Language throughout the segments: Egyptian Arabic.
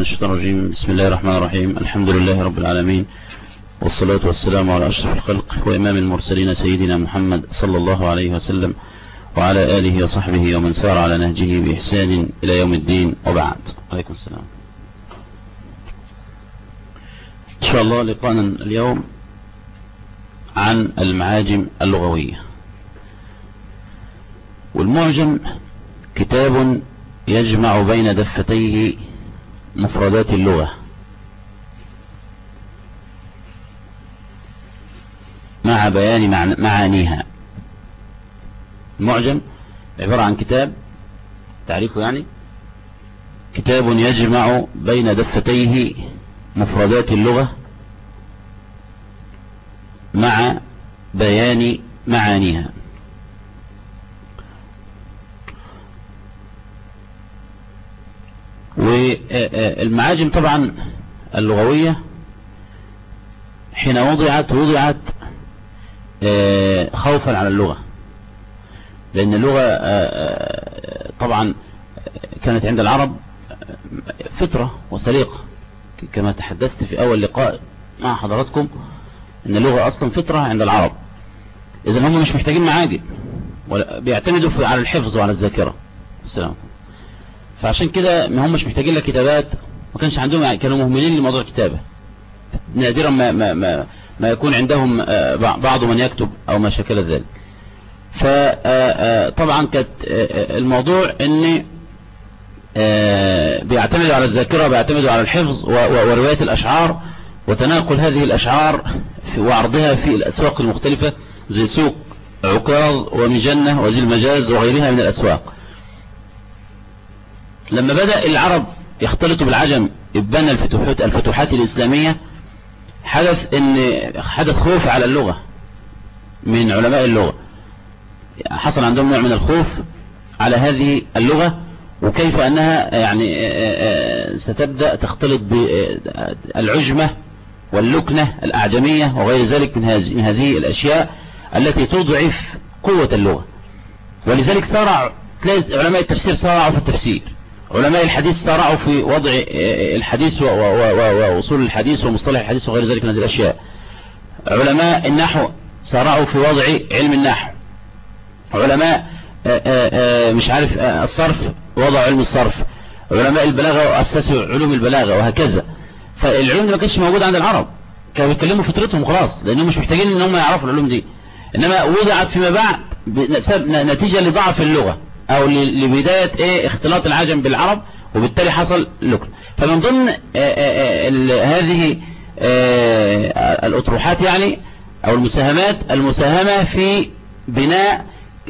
الشيطان الرجيم بسم الله الرحمن الرحيم الحمد لله رب العالمين والصلاة والسلام على أشرف الخلق وإمام المرسلين سيدنا محمد صلى الله عليه وسلم وعلى آله وصحبه ومن سار على نهجه بإحسان إلى يوم الدين وبعد عليكم السلام إن شاء الله لقانا اليوم عن المعاجم اللغوية والمعجم كتاب يجمع بين دفتيه مفردات اللغة مع بيان معانيها المعجم عبارة عن كتاب تعريفه يعني كتاب يجمع بين دفتيه مفردات اللغة مع بيان معانيها والمعاجم طبعا اللغوية حين وضعت وضعت خوفا على اللغة لأن اللغة طبعا كانت عند العرب فطرة وسليقة كما تحدثت في أول لقاء مع حضراتكم أن اللغة أصلا فطرة عند العرب إذا هم مش محتاجين معاجم بيعتمدوا على الحفظ وعلى الذاكرة السلام عليكم فعشان كده ما هم مش محتاجين لك كتابات ما كانش عندهم كانوا مهملين لموضوع الكتابة نادرا ما, ما, ما, ما يكون عندهم بعض من يكتب او ما شكل ذلك فطبعا كانت الموضوع ان بيعتمدوا على الذاكرة بيعتمدوا على الحفظ ورواية الاشعار وتناقل هذه الاشعار وعرضها في الاسواق المختلفة زي سوق عكاظ ومجنة وزي المجاز وغيرها من الاسواق لما بدأ العرب يختلطوا بالعجم ابان الفتوحات, الفتوحات الإسلامية حدث ان حدث خوف على اللغة من علماء اللغة حصل عندهم نوع من الخوف على هذه اللغة وكيف أنها يعني ستبدأ تختلط بالعجمة واللكنة الأعجمية وغير ذلك من هذه, من هذه الأشياء التي تضعف قوة اللغة ولذلك صارع تلاقي علماء التفسير صارعوا في التفسير علماء الحديث صارعوا في وضع الحديث وأصول الحديث ومصطلح الحديث وغير ذلك من هذه الأشياء علماء النحو صارعوا في وضع علم النحو علماء مش عارف الصرف وضع علم الصرف علماء البلاغة وأسسوا علوم البلاغة وهكذا فالعلوم دي ما كانتش موجودة عند العرب كانوا بيتكلموا فطرتهم خلاص لأنهم مش محتاجين ان هم يعرفوا العلوم دي إنما وضعت فيما بعد نتيجة لضعف اللغة او لبداية ايه اختلاط العجم بالعرب وبالتالي حصل لكن فمن ضمن آآ آآ هذه آآ الاطروحات يعني او المساهمات المساهمة في بناء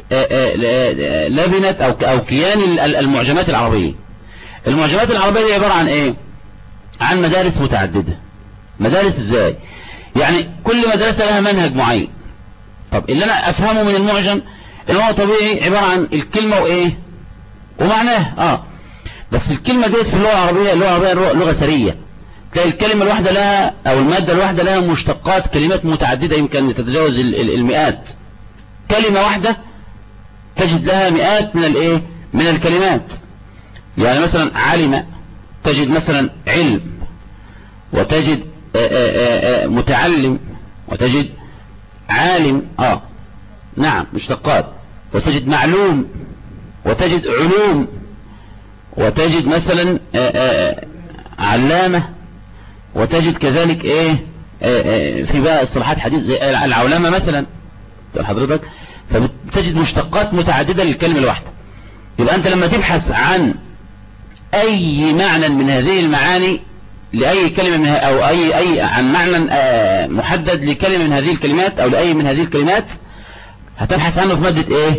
لبنة او او كيان المعجمات العربية المعجمات العربية دي عبارة عن ايه عن مدارس متعددة مدارس ازاي يعني كل مدرسة لها منهج معين طب اللي انا افهمه من المعجم اللي هو طبيعي عبارة عن الكلمة وايه ومعناه اه بس الكلمة ديت في اللغة العربية اللغة العربية لغة سرية تلاقي الكلمة الواحدة لها او المادة الواحدة لها مشتقات كلمات متعددة يمكن تتجاوز المئات كلمة واحدة تجد لها مئات من الايه من الكلمات يعني مثلا علم تجد مثلا علم وتجد آآ آآ متعلم وتجد عالم اه نعم مشتقات وتجد معلوم وتجد علوم وتجد مثلا آآ علامة وتجد كذلك ايه آآ في بقى اصطلاحات حديث زي العولمة مثلا حضرتك فبتجد مشتقات متعددة للكلمة الواحدة يبقى انت لما تبحث عن اي معنى من هذه المعاني لأي كلمة منها او اي اي عن معنى محدد لكلمة من هذه الكلمات او لأي من هذه الكلمات هتبحث عنه في مادة ايه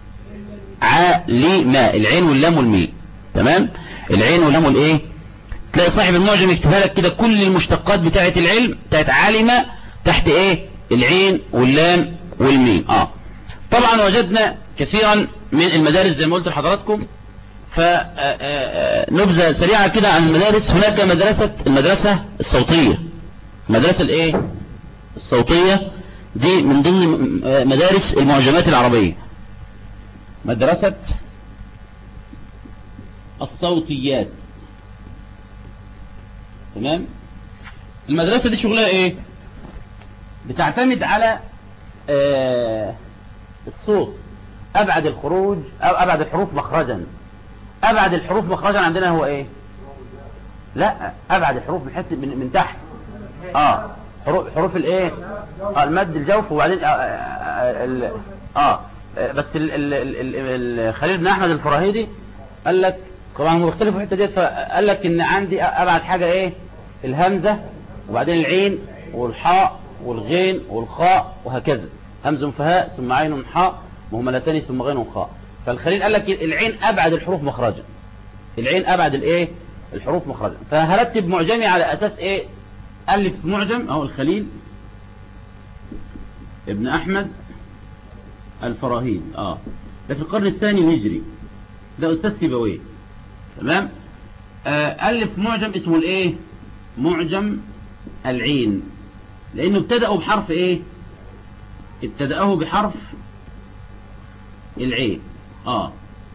علم العين واللام والميم تمام العين واللام والايه تلاقي صاحب المعجم يكتبها لك كده كل المشتقات بتاعة العلم بتاعة علم تحت ايه العين واللام والميم اه طبعا وجدنا كثيرا من المدارس زي ما قلت لحضراتكم فنبذة سريعة كده عن المدارس هناك مدرسة المدرسة الصوتية المدرسة الايه الصوتية دي من ضمن مدارس المعجمات العربية مدرسة الصوتيات تمام المدرسة دي شغلها ايه بتعتمد على آه الصوت ابعد الخروج او ابعد الحروف مخرجا ابعد الحروف مخرجا عندنا هو ايه لا ابعد الحروف من حيث من, من تحت اه حروف حروف الايه اه المد الجوف وبعدين اه, آه, ال- آه بس ال- ال- ال- ال- خليل بن احمد الفراهيدي قال لك طبعا هم بيختلفوا في الحته ديت فقال لك ان عندي ابعد حاجه ايه الهمزه وبعدين العين والحاء والغين والخاء وهكذا همز فهاء ثم عين حاء مهملتان ثم غين خاء فالخليل قال لك العين ابعد الحروف مخرجا العين ابعد الايه الحروف مخرجا فهرتب معجمي على اساس ايه الف معجم اهو الخليل ابن احمد الفراهيد اه ده في القرن الثاني الهجري ده استاذ سيبويه تمام آه الف معجم اسمه الايه معجم العين لانه ابتدأوا بحرف ايه ابتدأه بحرف العين اه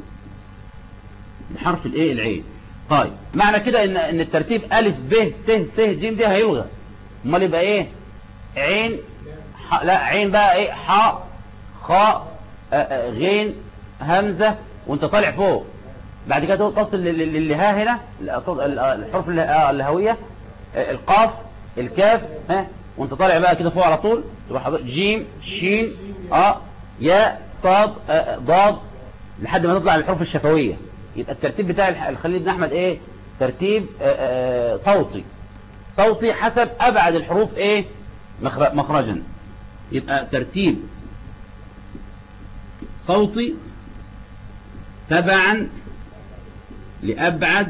بحرف الايه العين طيب معنى كده ان ان الترتيب الف ب ت س ج دي هيلغى امال يبقى ايه عين ح... لا عين بقى ايه حاء خاء آه، آه، غين همزة وانت طالع فوق بعد كده تصل لل- لل- للها هنا الأصوات- ال- آه، الحروف اللي- آه، الهوية آه، القاف الكاف ها وانت طالع بقى كده فوق على طول تروح حضر- جيم شين اه ياء صاد آه، آه، ضاد لحد ما تطلع الحروف الشفوية يبقى الترتيب بتاع الح- الخليل بن احمد ايه ترتيب آه، آه، صوتي صوتي حسب ابعد الحروف ايه مخر- مخرجا يبقى ترتيب صوتي تبعا لأبعد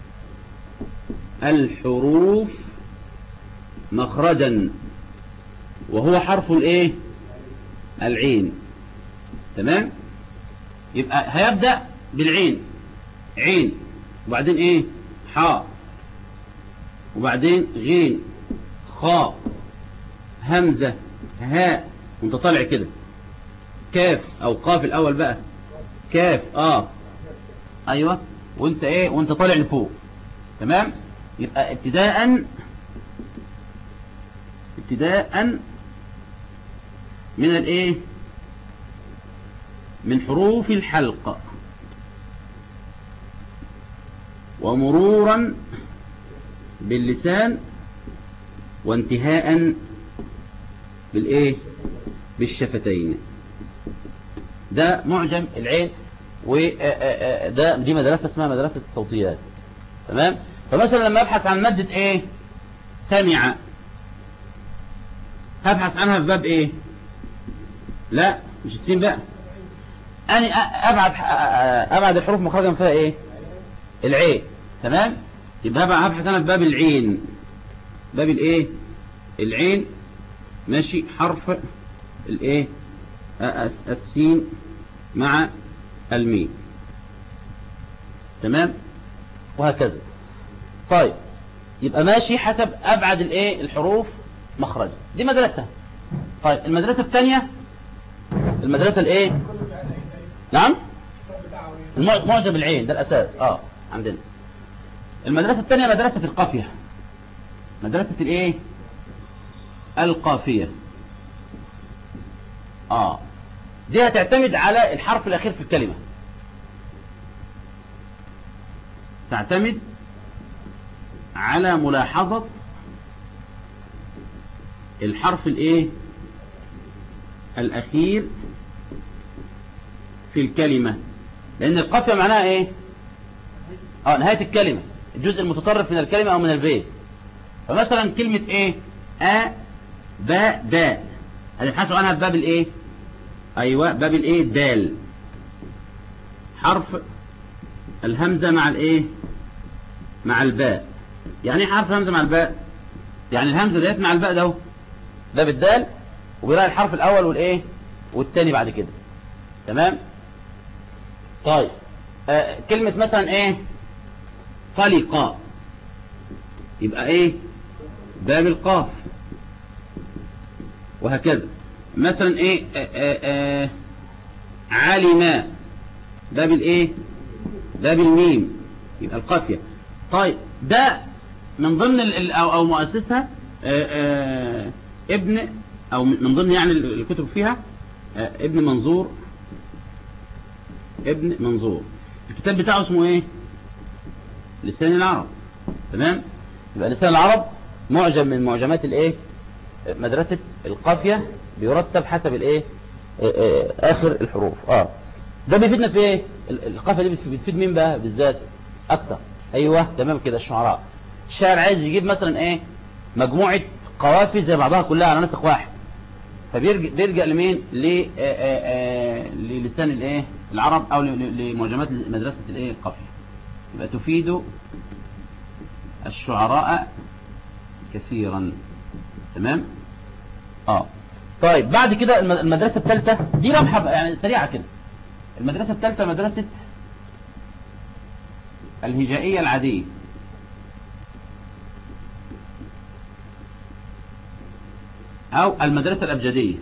الحروف مخرجا وهو حرف الايه العين تمام يبقى هيبدأ بالعين عين وبعدين ايه حاء وبعدين غين خاء همزة هاء وانت طالع كده كاف او قاف الاول بقى كاف اه ايوه وانت ايه وانت طالع لفوق تمام يبقى ابتداء ابتداء من الايه من حروف الحلقة ومرورا باللسان وانتهاء بالايه بالشفتين ده معجم العين وده دي مدرسة اسمها مدرسة الصوتيات تمام فمثلا لما ابحث عن مادة ايه سمع هبحث عنها في باب ايه لا مش السين بقى اني ابعد ابعد الحروف مخرجا فيها ايه العين تمام يبقى هبقى هبحث انا في باب العين باب الايه العين ماشي حرف الايه الس- السين مع الميم تمام وهكذا طيب يبقى ماشي حسب ابعد الايه الحروف مخرجا دي مدرسة طيب المدرسة الثانية المدرسة الايه نعم المع- معجم العين ده الاساس اه عندنا المدرسة الثانية مدرسة القافية مدرسة الايه القافية اه دي هتعتمد على الحرف الاخير في الكلمة تعتمد على ملاحظة الحرف الايه الاخير في الكلمة لان القافية معناها ايه اه نهاية الكلمة الجزء المتطرف من الكلمة او من البيت فمثلا كلمة ايه ا باء داء هنبحثوا عنها في باب الايه ايوه باب الايه دال حرف الهمزة مع الايه مع الباء يعني ايه حرف همزة مع الباء يعني الهمزة ديت مع الباء ده اهو ده بالدال وبيلاقي الحرف الاول والايه والتاني بعد كده تمام طيب آه كلمة مثلا ايه طلق يبقى ايه باب القاف وهكذا مثلا ايه آه آه آه علم باب الايه باب الميم يبقى القافية طيب ده من ضمن ال- ال- او او مؤسسها آه، آه، ابن او من ضمن يعني ال- الكتب فيها آه، ابن منظور ابن منظور الكتاب بتاعه اسمه ايه لسان العرب تمام يبقى لسان العرب معجم من معجمات الايه مدرسة القافية بيرتب حسب الايه آه، آه، اخر الحروف اه ده بيفيدنا في ايه ال- القافية دي بتف- بتفيد مين بقى بالذات اكتر ايوه تمام كده الشعراء الشاعر عايز يجيب مثلا ايه مجموعة قوافي زي بعضها كلها على نسق واحد فبيرجع بيرجع لمين ل آه، آه، آه، للسان الايه العرب او ل- ل- لمعجمات مدرسة الايه القافية يبقى تفيد الشعراء كثيرا تمام اه طيب بعد كده الم- المدرسة الثالثة دي لمحة بقى يعني سريعة كده المدرسة الثالثة مدرسة الهجائية العادية أو المدرسة الأبجدية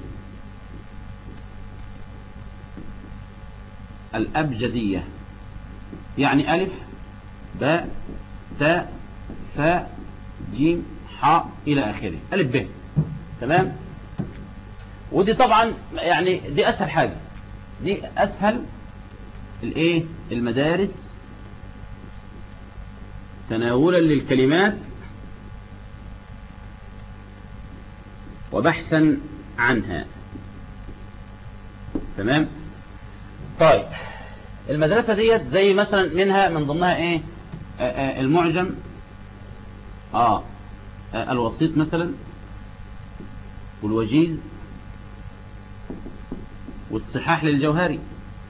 الأبجدية يعني ألف باء تاء ثاء جيم حاء إلى آخره ألف ب تمام ودي طبعا يعني دي أسهل حاجة دي أسهل الإيه المدارس تناولا للكلمات وبحثا عنها تمام طيب المدرسة ديت زي مثلا منها من ضمنها ايه آه آه المعجم اه, آه الوسيط مثلا والوجيز والصحاح للجوهري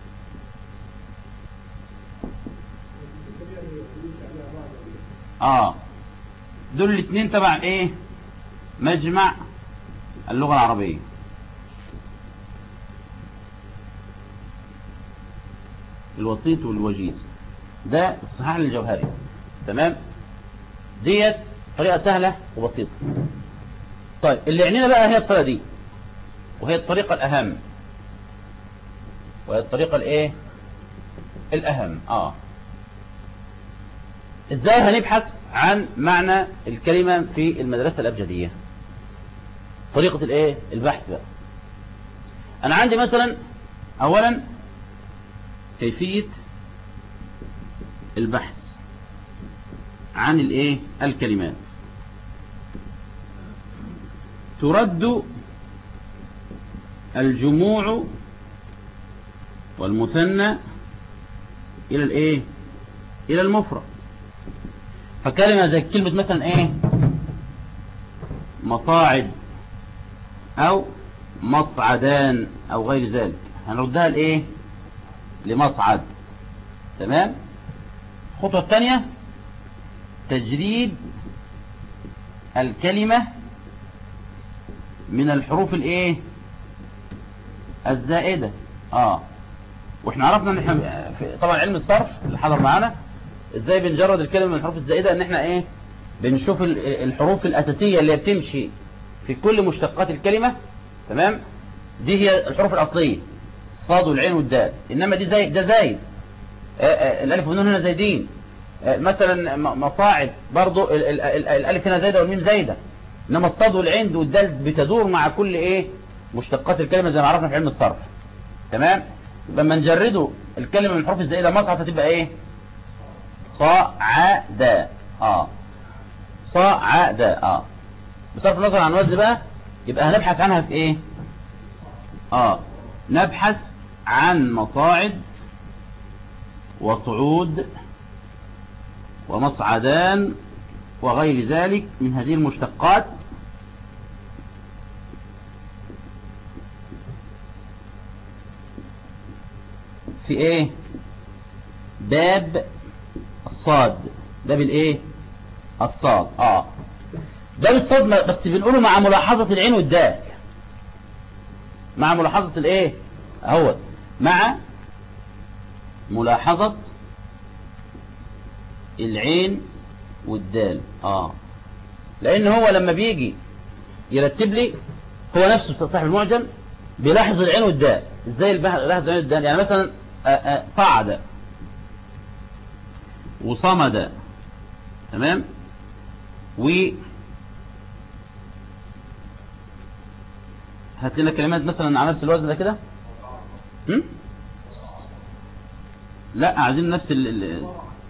اه دول الاثنين تبع ايه مجمع اللغة العربية الوسيط والوجيز ده الصحاح للجوهري تمام ديت طريقة سهلة وبسيطة طيب اللي يعنينا بقى هي الطريقة دي وهي الطريقة الأهم وهي الطريقة الايه الأهم اه ازاي هنبحث عن معنى الكلمة في المدرسة الأبجدية طريقة الايه البحث بقى انا عندي مثلا اولا كيفية البحث عن الايه الكلمات ترد الجموع والمثنى الى الايه الى المفرد فكلمة زي كلمة مثلا ايه مصاعد او مصعدان او غير ذلك هنردها لايه لمصعد تمام الخطوة الثانية تجريد الكلمة من الحروف الايه الزائدة اه واحنا عرفنا ان احنا في طبعا علم الصرف اللي حضر معانا ازاي بنجرد الكلمة من الحروف الزائدة ان احنا ايه بنشوف ال- الحروف الاساسية اللي بتمشي في كل مشتقات الكلمة تمام دي هي الحروف الاصلية الصاد والعين والدال انما دي زي ده زايد آه، آه، الالف والنون هنا زايدين آه، مثلا م- مصاعد برضو ال- ال- ال- الالف هنا زايدة والميم زايدة انما الصاد والعين والدال بتدور مع كل ايه مشتقات الكلمة زي ما عرفنا في علم الصرف تمام لما نجرده الكلمة من الحروف الزائدة مصعد هتبقى ايه صاعدا اه صاعدا اه بصرف النظر عن الوزن بقى يبقى هنبحث عنها في ايه اه نبحث عن مصاعد وصعود ومصعدان وغير ذلك من هذه المشتقات في ايه باب الصاد باب الايه الصاد اه باب الصاد ما- بس بنقوله مع ملاحظة العين والدال مع ملاحظة الايه اهوت مع ملاحظة العين والدال اه لان هو لما بيجي يرتب لي هو نفسه صاحب المعجم بيلاحظ العين والدال ازاي البح- بيلاحظ العين والدال يعني مثلا آه، آه، صعد وصمد تمام و هات لنا كلمات مثلا على نفس الوزن ده كده هم؟ لا عايزين نفس ال ال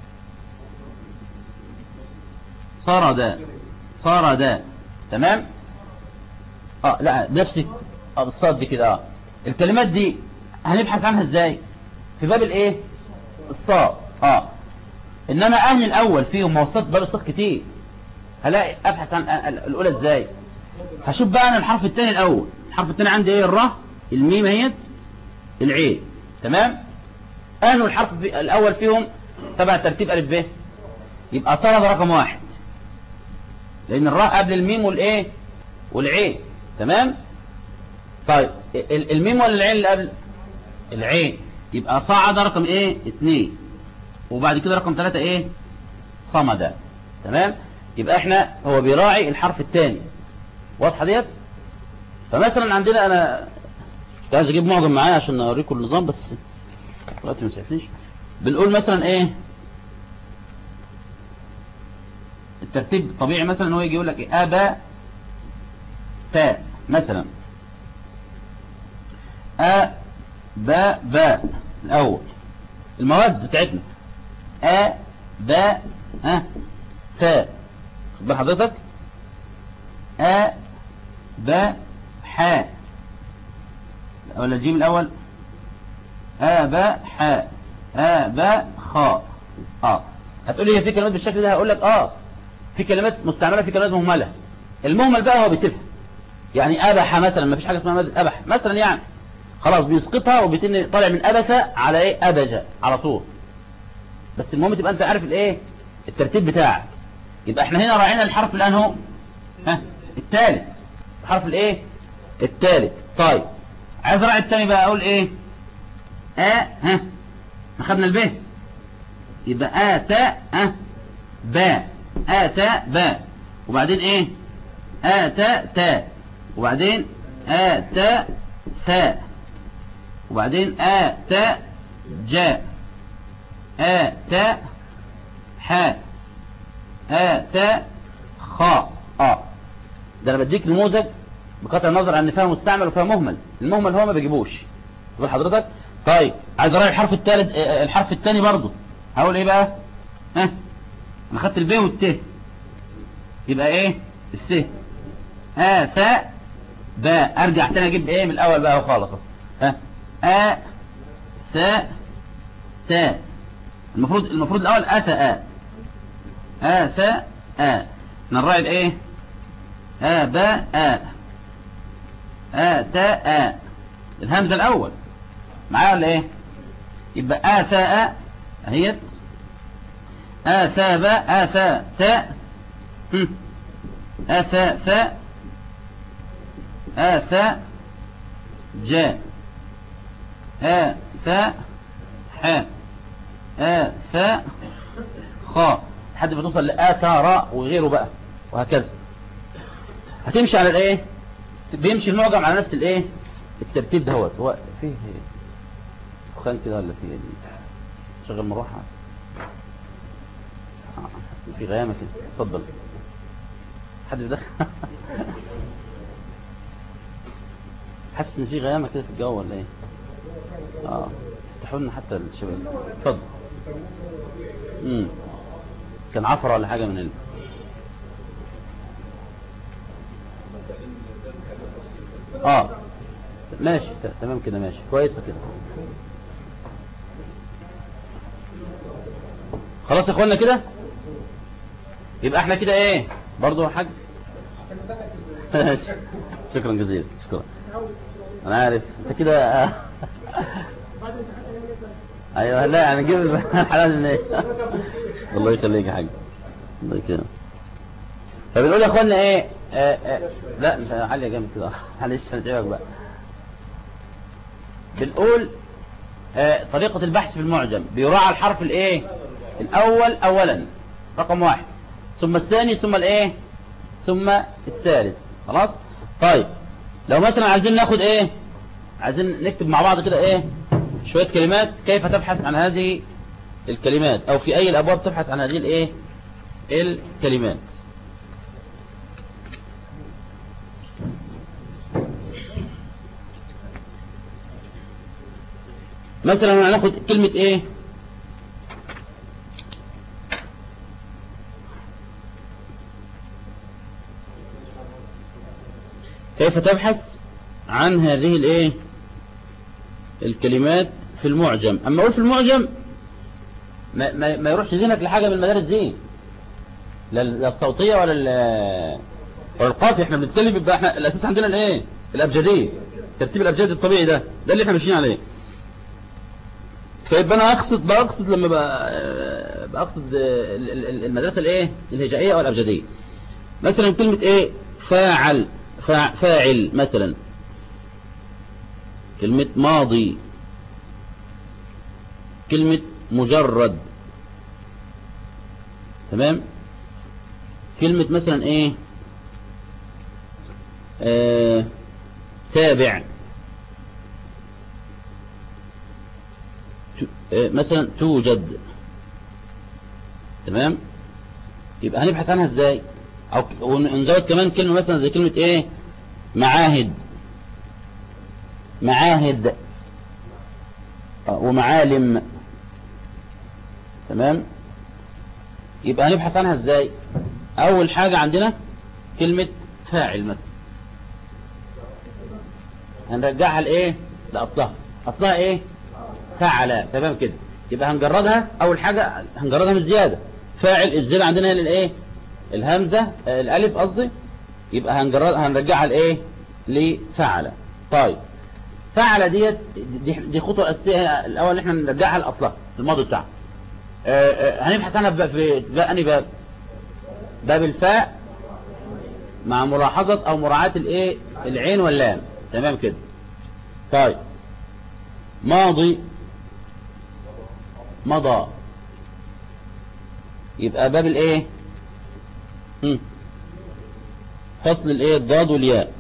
صار ده صار ده تمام اه لا نفس اه بالصاد دي كده اه الكلمات دي هنبحث عنها ازاي في باب الايه الصاد اه انما اهل الاول فيهم موصلات باب الصاد كتير هلاقي ابحث عن الاولى ازاي هشوف بقى انا الحرف الثاني الاول الحرف الثاني عندي ايه الراء الميم اهيت العين تمام اهل الحرف في الاول فيهم تبع ترتيب الف ب يبقى صار ده رقم واحد لان الراء قبل الميم والايه والعين تمام طيب الميم ولا العين اللي قبل العين يبقى صعد رقم ايه اتنين وبعد كده رقم ثلاثة ايه صمد تمام يبقى احنا هو بيراعي الحرف الثاني واضحه ديت فمثلا عندنا انا كنت عايز اجيب معجم معايا عشان اوريكم النظام بس دلوقتي ما سعفنيش بنقول مثلا ايه الترتيب الطبيعي مثلا ان هو يجي يقول لك إيه؟ ابا تاء مثلا أ با با الأول المواد بتاعتنا أ با أ ثاء خد بال حضرتك أ با حاء ولا الجيم الأول أ با حاء أ با خاء اه هتقول لي هي في كلمات بالشكل ده هقول لك اه في كلمات مستعملة في كلمات مهملة المهمل بقى هو بيسيبها يعني أبح مثلا ما فيش حاجة اسمها مادة أبح مثلا يعني خلاص بيسقطها وبيتن طالع من أبث على إيه أبج على طول بس المهم تبقى أنت عارف الإيه الترتيب بتاعك يبقى احنا هنا راعينا الحرف الآن هو ها الثالث الحرف الإيه الثالث طيب عايز راعي الثاني بقى أقول إيه آ ها ما خدنا الب يبقى آ تاء ها با آ تاء با وبعدين إيه آ تاء تاء وبعدين آ تاء ثاء وبعدين آ تاء جاء آ تاء حاء آ تاء خاء آه ده أنا بديك نموذج بقطع النظر عن فيها مستعمل وفيها مهمل المهمل هو ما بيجيبوش تقول حضرتك طيب عايز اراعي الحرف الثالث الحرف الثاني برضه هقول ايه بقى ها انا خدت الب والت يبقى ايه الس آ ثاء باء ارجع تاني اجيب ايه من الاول بقى خالص ها ا ثاء تاء المفروض المفروض الاول اتى ا ا ثاء ا نراعي الايه ا باء ا ا تاء ا الهمزه الاول معايا ولا ايه يبقى ا ثاء اهيت ا ثاء باء ا ثاء تاء ا ثاء ثاء آثاء جاء آثاء حاء آثاء خاء لحد ما توصل لآثار وغيره بقى وهكذا هتمشي على الايه بيمشي المعجم على نفس الايه الترتيب دهوت هو فيه دخان كده ولا فيه شغل مروحه حاسس في غيامه كده اتفضل حد بيدخل حاسس ان في غيامه كده في الجو ولا ايه اه استحوا لنا حتى الشباب اتفضل امم كان عفره ولا حاجه من ال... اه ماشي تمام كده ماشي كويسه كده خلاص يا اخوانا كده يبقى احنا كده ايه برضو يا حاج شكرا جزيلا شكرا انا عارف انت كده ايوه لا يعني جيب الحلال من ايه الله يخليك يا حاج الله يكرمك فبنقول يا اخوانا ايه آه آه لا انت عليا جامد كده معلش هنتعبك بقى بنقول آه طريقة البحث في المعجم بيراعى الحرف الايه الاول اولا رقم واحد ثم الثاني ثم الايه ثم الثالث خلاص طيب لو مثلا عايزين ناخد ايه عايزين نكتب مع بعض كده ايه شوية كلمات كيف تبحث عن هذه الكلمات او في اي الابواب تبحث عن هذه الايه الكلمات مثلا هناخد كلمة ايه كيف تبحث عن هذه الايه الكلمات في المعجم اما اقول في المعجم ما, ما, ما يروحش ذهنك لحاجة من المدارس دي لا لا الصوتية ولا ال- ولا القافية احنا بنتكلم يبقى احنا الاساس عندنا الايه الابجدية ترتيب الابجدي الطبيعي ده ده اللي احنا ماشيين عليه فيبقى انا اقصد بقصد لما بقى بقصد ال- ال- المدرسة الايه الهجائية او الابجدية مثلا كلمة ايه فاعل فاع- فاعل مثلا كلمة ماضي كلمة مجرد تمام كلمة مثلا ايه آه تابع ت- آه مثلا توجد تمام يبقى هنبحث عنها ازاي او ك- ونزود كمان كلمة مثلا زي كلمة ايه معاهد معاهد آه، ومعالم تمام يبقى هنبحث عنها ازاي اول حاجة عندنا كلمة فاعل مثلا هنرجعها لايه لاصلها اصلها ايه فعل تمام كده يبقى هنجردها اول حاجة هنجردها من زيادة فاعل الزيادة عندنا هنا الايه الهمزة آه، الالف قصدي يبقى هنجرد هنرجعها لايه لفعل طيب فعل ديت دي, دي خطوة الأساسية الأول اللي احنا نرجعها لأصلها الماضي بتاعها آه، آه، هنبحث عنها بقى في بقى أنهي باب باب الفاء مع ملاحظة أو مراعاة الإيه العين واللام تمام كده طيب ماضي مضى يبقى باب الإيه هم. فصل الإيه الضاد والياء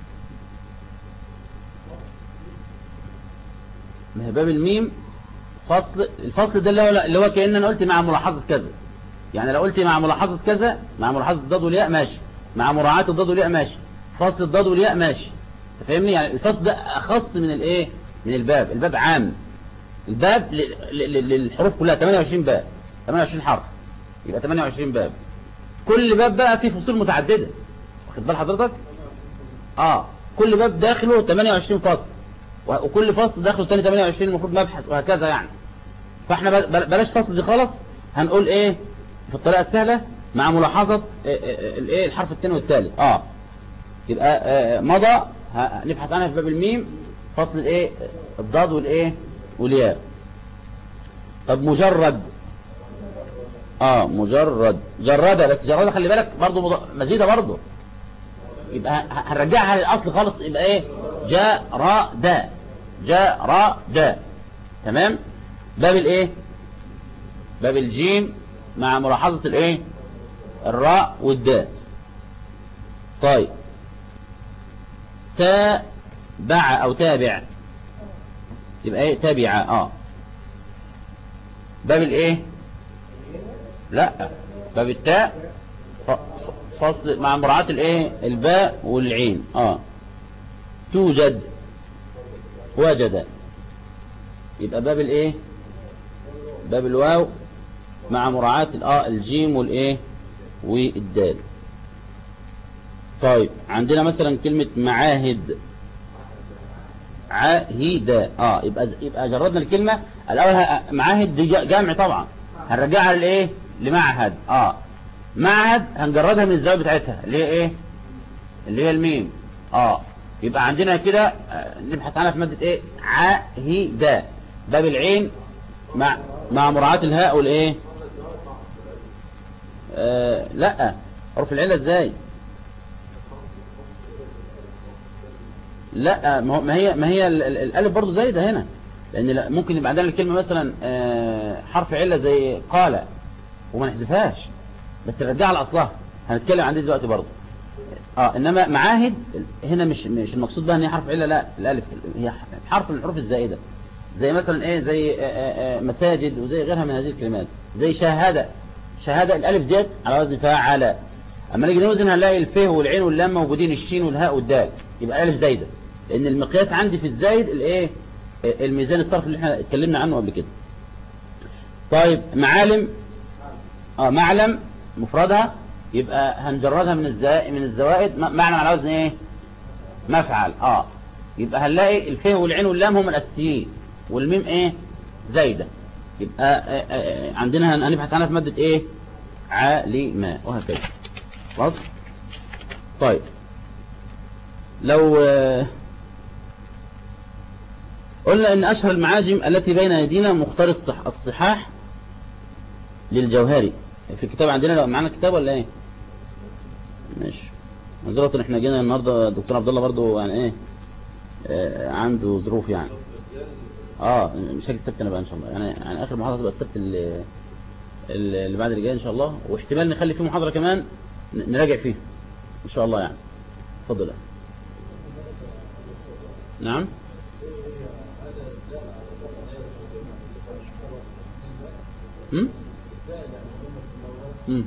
ما هي باب الميم فصل الفصل ده اللي هو اللي هو كأن انا قلت مع ملاحظة كذا يعني لو قلت مع ملاحظة كذا مع ملاحظة الضاد والياء ماشي مع مراعاة الضاد والياء ماشي فصل الضاد والياء ماشي أنت فاهمني يعني الفصل ده اخص من الايه من الباب الباب عام الباب ل- ل- ل- للحروف كلها 28 باب 28 حرف يبقى 28 باب كل باب بقى فيه فصول متعددة واخد بال حضرتك اه كل باب داخله 28 فصل وكل فصل داخله تاني 28 المفروض مبحث وهكذا يعني فاحنا بل- بل- بلاش فصل دي خالص هنقول ايه في الطريقة السهلة مع ملاحظة إيه- إيه- الايه الحرف الثاني والثالث اه يبقى آه، مضى ه- نبحث عنها في باب الميم فصل الايه الضاد والايه والياء طب مجرد اه مجرد جردة بس جردة خلي بالك برضو مض- مزيدة برضو يبقى ه- هنرجعها للأصل خالص يبقى ايه جاء را دا جاء را دا تمام باب الايه باب الجيم مع ملاحظة الايه الراء والدال طيب تابع او تابع يبقى ايه تابع اه باب الايه لا باب التاء ف- ف- فصل مع مراعاة الايه الباء والعين اه توجد وجد يبقى باب الايه باب الواو مع مراعاة الاه الجيم والايه والدال طيب عندنا مثلا كلمة معاهد عاهد اه يبقى يبقى جردنا الكلمة الاول ه- معاهد دي جا- جمع طبعا هنرجعها لايه لمعهد اه معهد هنجردها من الزاوية بتاعتها اللي هي ايه اللي هي الميم اه يبقى عندنا كده آه، نبحث عنها في مادة ايه عاهد باب العين مع مع مراعاة الهاء والايه آه لا حروف العلة ازاي لا ما هو- ما هي ما هي ال- ال- الالف برضه زايده هنا لان لا- ممكن يبقى عندنا الكلمه مثلا آه، حرف عله زي قال وما نحذفهاش بس نرجعها لاصلها هنتكلم عن دي دلوقتي برضه اه انما معاهد هنا مش مش المقصود بها ان هي حرف عله لا الالف هي حرف من الحروف الزائده زي مثلا ايه زي آه، آه، آه، مساجد وزي غيرها من هذه الكلمات زي شهاده شهاده الالف ديت على وزن فاعل اما نيجي نوزن هنلاقي الف والعين واللام موجودين الشين والهاء والدال يبقى الف زايده لان المقياس عندي في الزايد الايه الميزان الصرف اللي احنا اتكلمنا عنه قبل كده طيب معالم اه معلم مفردها يبقى هنجردها من الزائد من الزوائد معنى على وزن ايه مفعل اه يبقى هنلاقي الفه والعين واللام هم الاساسيين والميم ايه زايده يبقى آآ آآ عندنا هنبحث عنها في ماده ايه عالمة وهكذا خلاص طيب لو قلنا ان اشهر المعاجم التي بين يدينا مختار الصح الصحاح للجوهري في الكتاب عندنا لو معانا كتاب ولا ايه ماشي معذرة احنا جينا النهارده دكتور عبد الله برضه يعني ايه آه عنده ظروف يعني اه مش هاجي السبت انا بقى ان شاء الله يعني يعني اخر محاضره تبقى السبت اللي اللي بعد اللي جاي ان شاء الله واحتمال نخلي فيه محاضره كمان نراجع فيه ان شاء الله يعني اتفضل نعم امم امم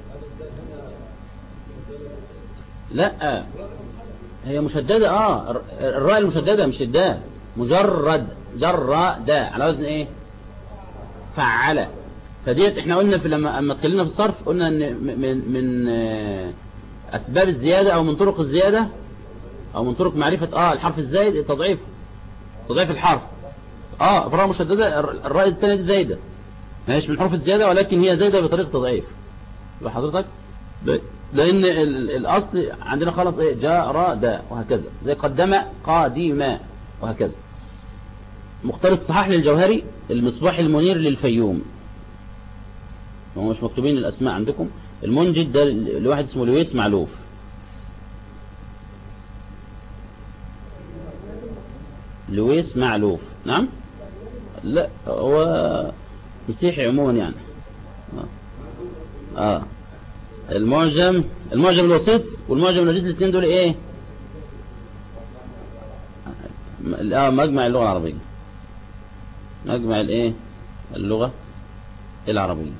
لا هي مشددة اه الراء المشددة مش الدال مجرد جرد على وزن ايه فعل فديت احنا قلنا في لما اما اتكلمنا في الصرف قلنا ان من من اسباب الزيادة او من طرق الزيادة او من طرق معرفة اه الحرف الزايد تضعيف تضعيف الحرف اه فراء مشددة الراء الثانية دي زايدة مش من حروف الزيادة ولكن هي زايدة بطريقة تضعيف يبقى حضرتك لان الاصل عندنا خلاص ايه جاء را دا وهكذا زي قدم قادم وهكذا مختار الصحاح للجوهري المصباح المنير للفيوم هم مش مكتوبين الاسماء عندكم المنجد ده لواحد اسمه لويس معلوف لويس معلوف نعم لا هو مسيحي عموما يعني اه, آه. المعجم المعجم الوسيط والمعجم الوجيز الاثنين دول ايه اه مجمع اللغة العربية مجمع الايه اللغة العربية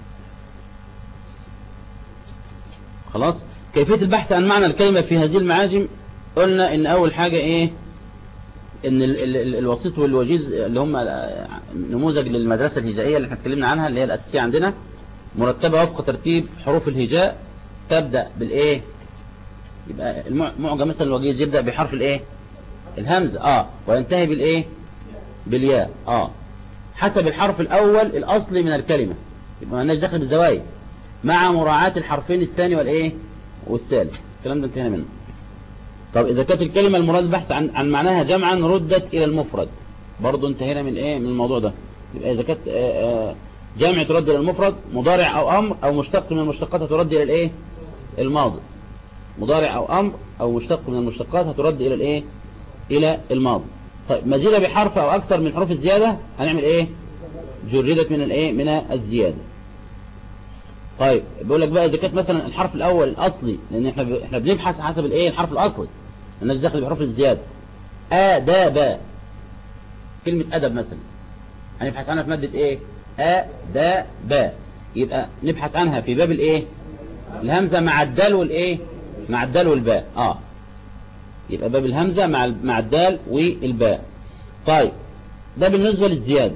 خلاص كيفية البحث عن معنى الكلمة في هذه المعاجم قلنا ان اول حاجة ايه ان ال ال ال الوسيط والوجيز اللي هم نموذج للمدرسة الهجائية اللي احنا اتكلمنا عنها اللي هي الاساسية عندنا مرتبة وفق ترتيب حروف الهجاء تبدأ بالايه يبقى المعجم مثلا الوجيز يبدأ بحرف الايه الهمزة اه وينتهي بالايه بالياء اه حسب الحرف الاول الاصلي من الكلمة يبقى ما لناش دخل بالزوايد مع مراعاة الحرفين الثاني والايه والثالث الكلام ده انتهينا منه طب اذا كانت الكلمة المراد البحث عن عن معناها جمعا ردت الى المفرد برضه انتهينا من ايه من الموضوع ده يبقى اذا كانت جمع ترد الى المفرد مضارع او امر او مشتق من المشتقات هترد الى الايه الماضي مضارع او امر او مشتق من المشتقات هترد الى الايه الى الماضي طيب مزيد بحرف او اكثر من حروف الزيادة هنعمل ايه جردت من الايه من الزيادة طيب بيقول لك بقى اذا كانت مثلا الحرف الاول الاصلي لان احنا ب... احنا بنبحث حسب الايه الحرف الاصلي الناس داخل بحروف الزيادة اداب كلمة ادب مثلا هنبحث عنها في مادة ايه اداب يبقى نبحث عنها في باب الايه الهمزة مع الدال والايه مع الدال والباء اه يبقى باب الهمزة مع مع الدال والباء طيب ده بالنسبة للزيادة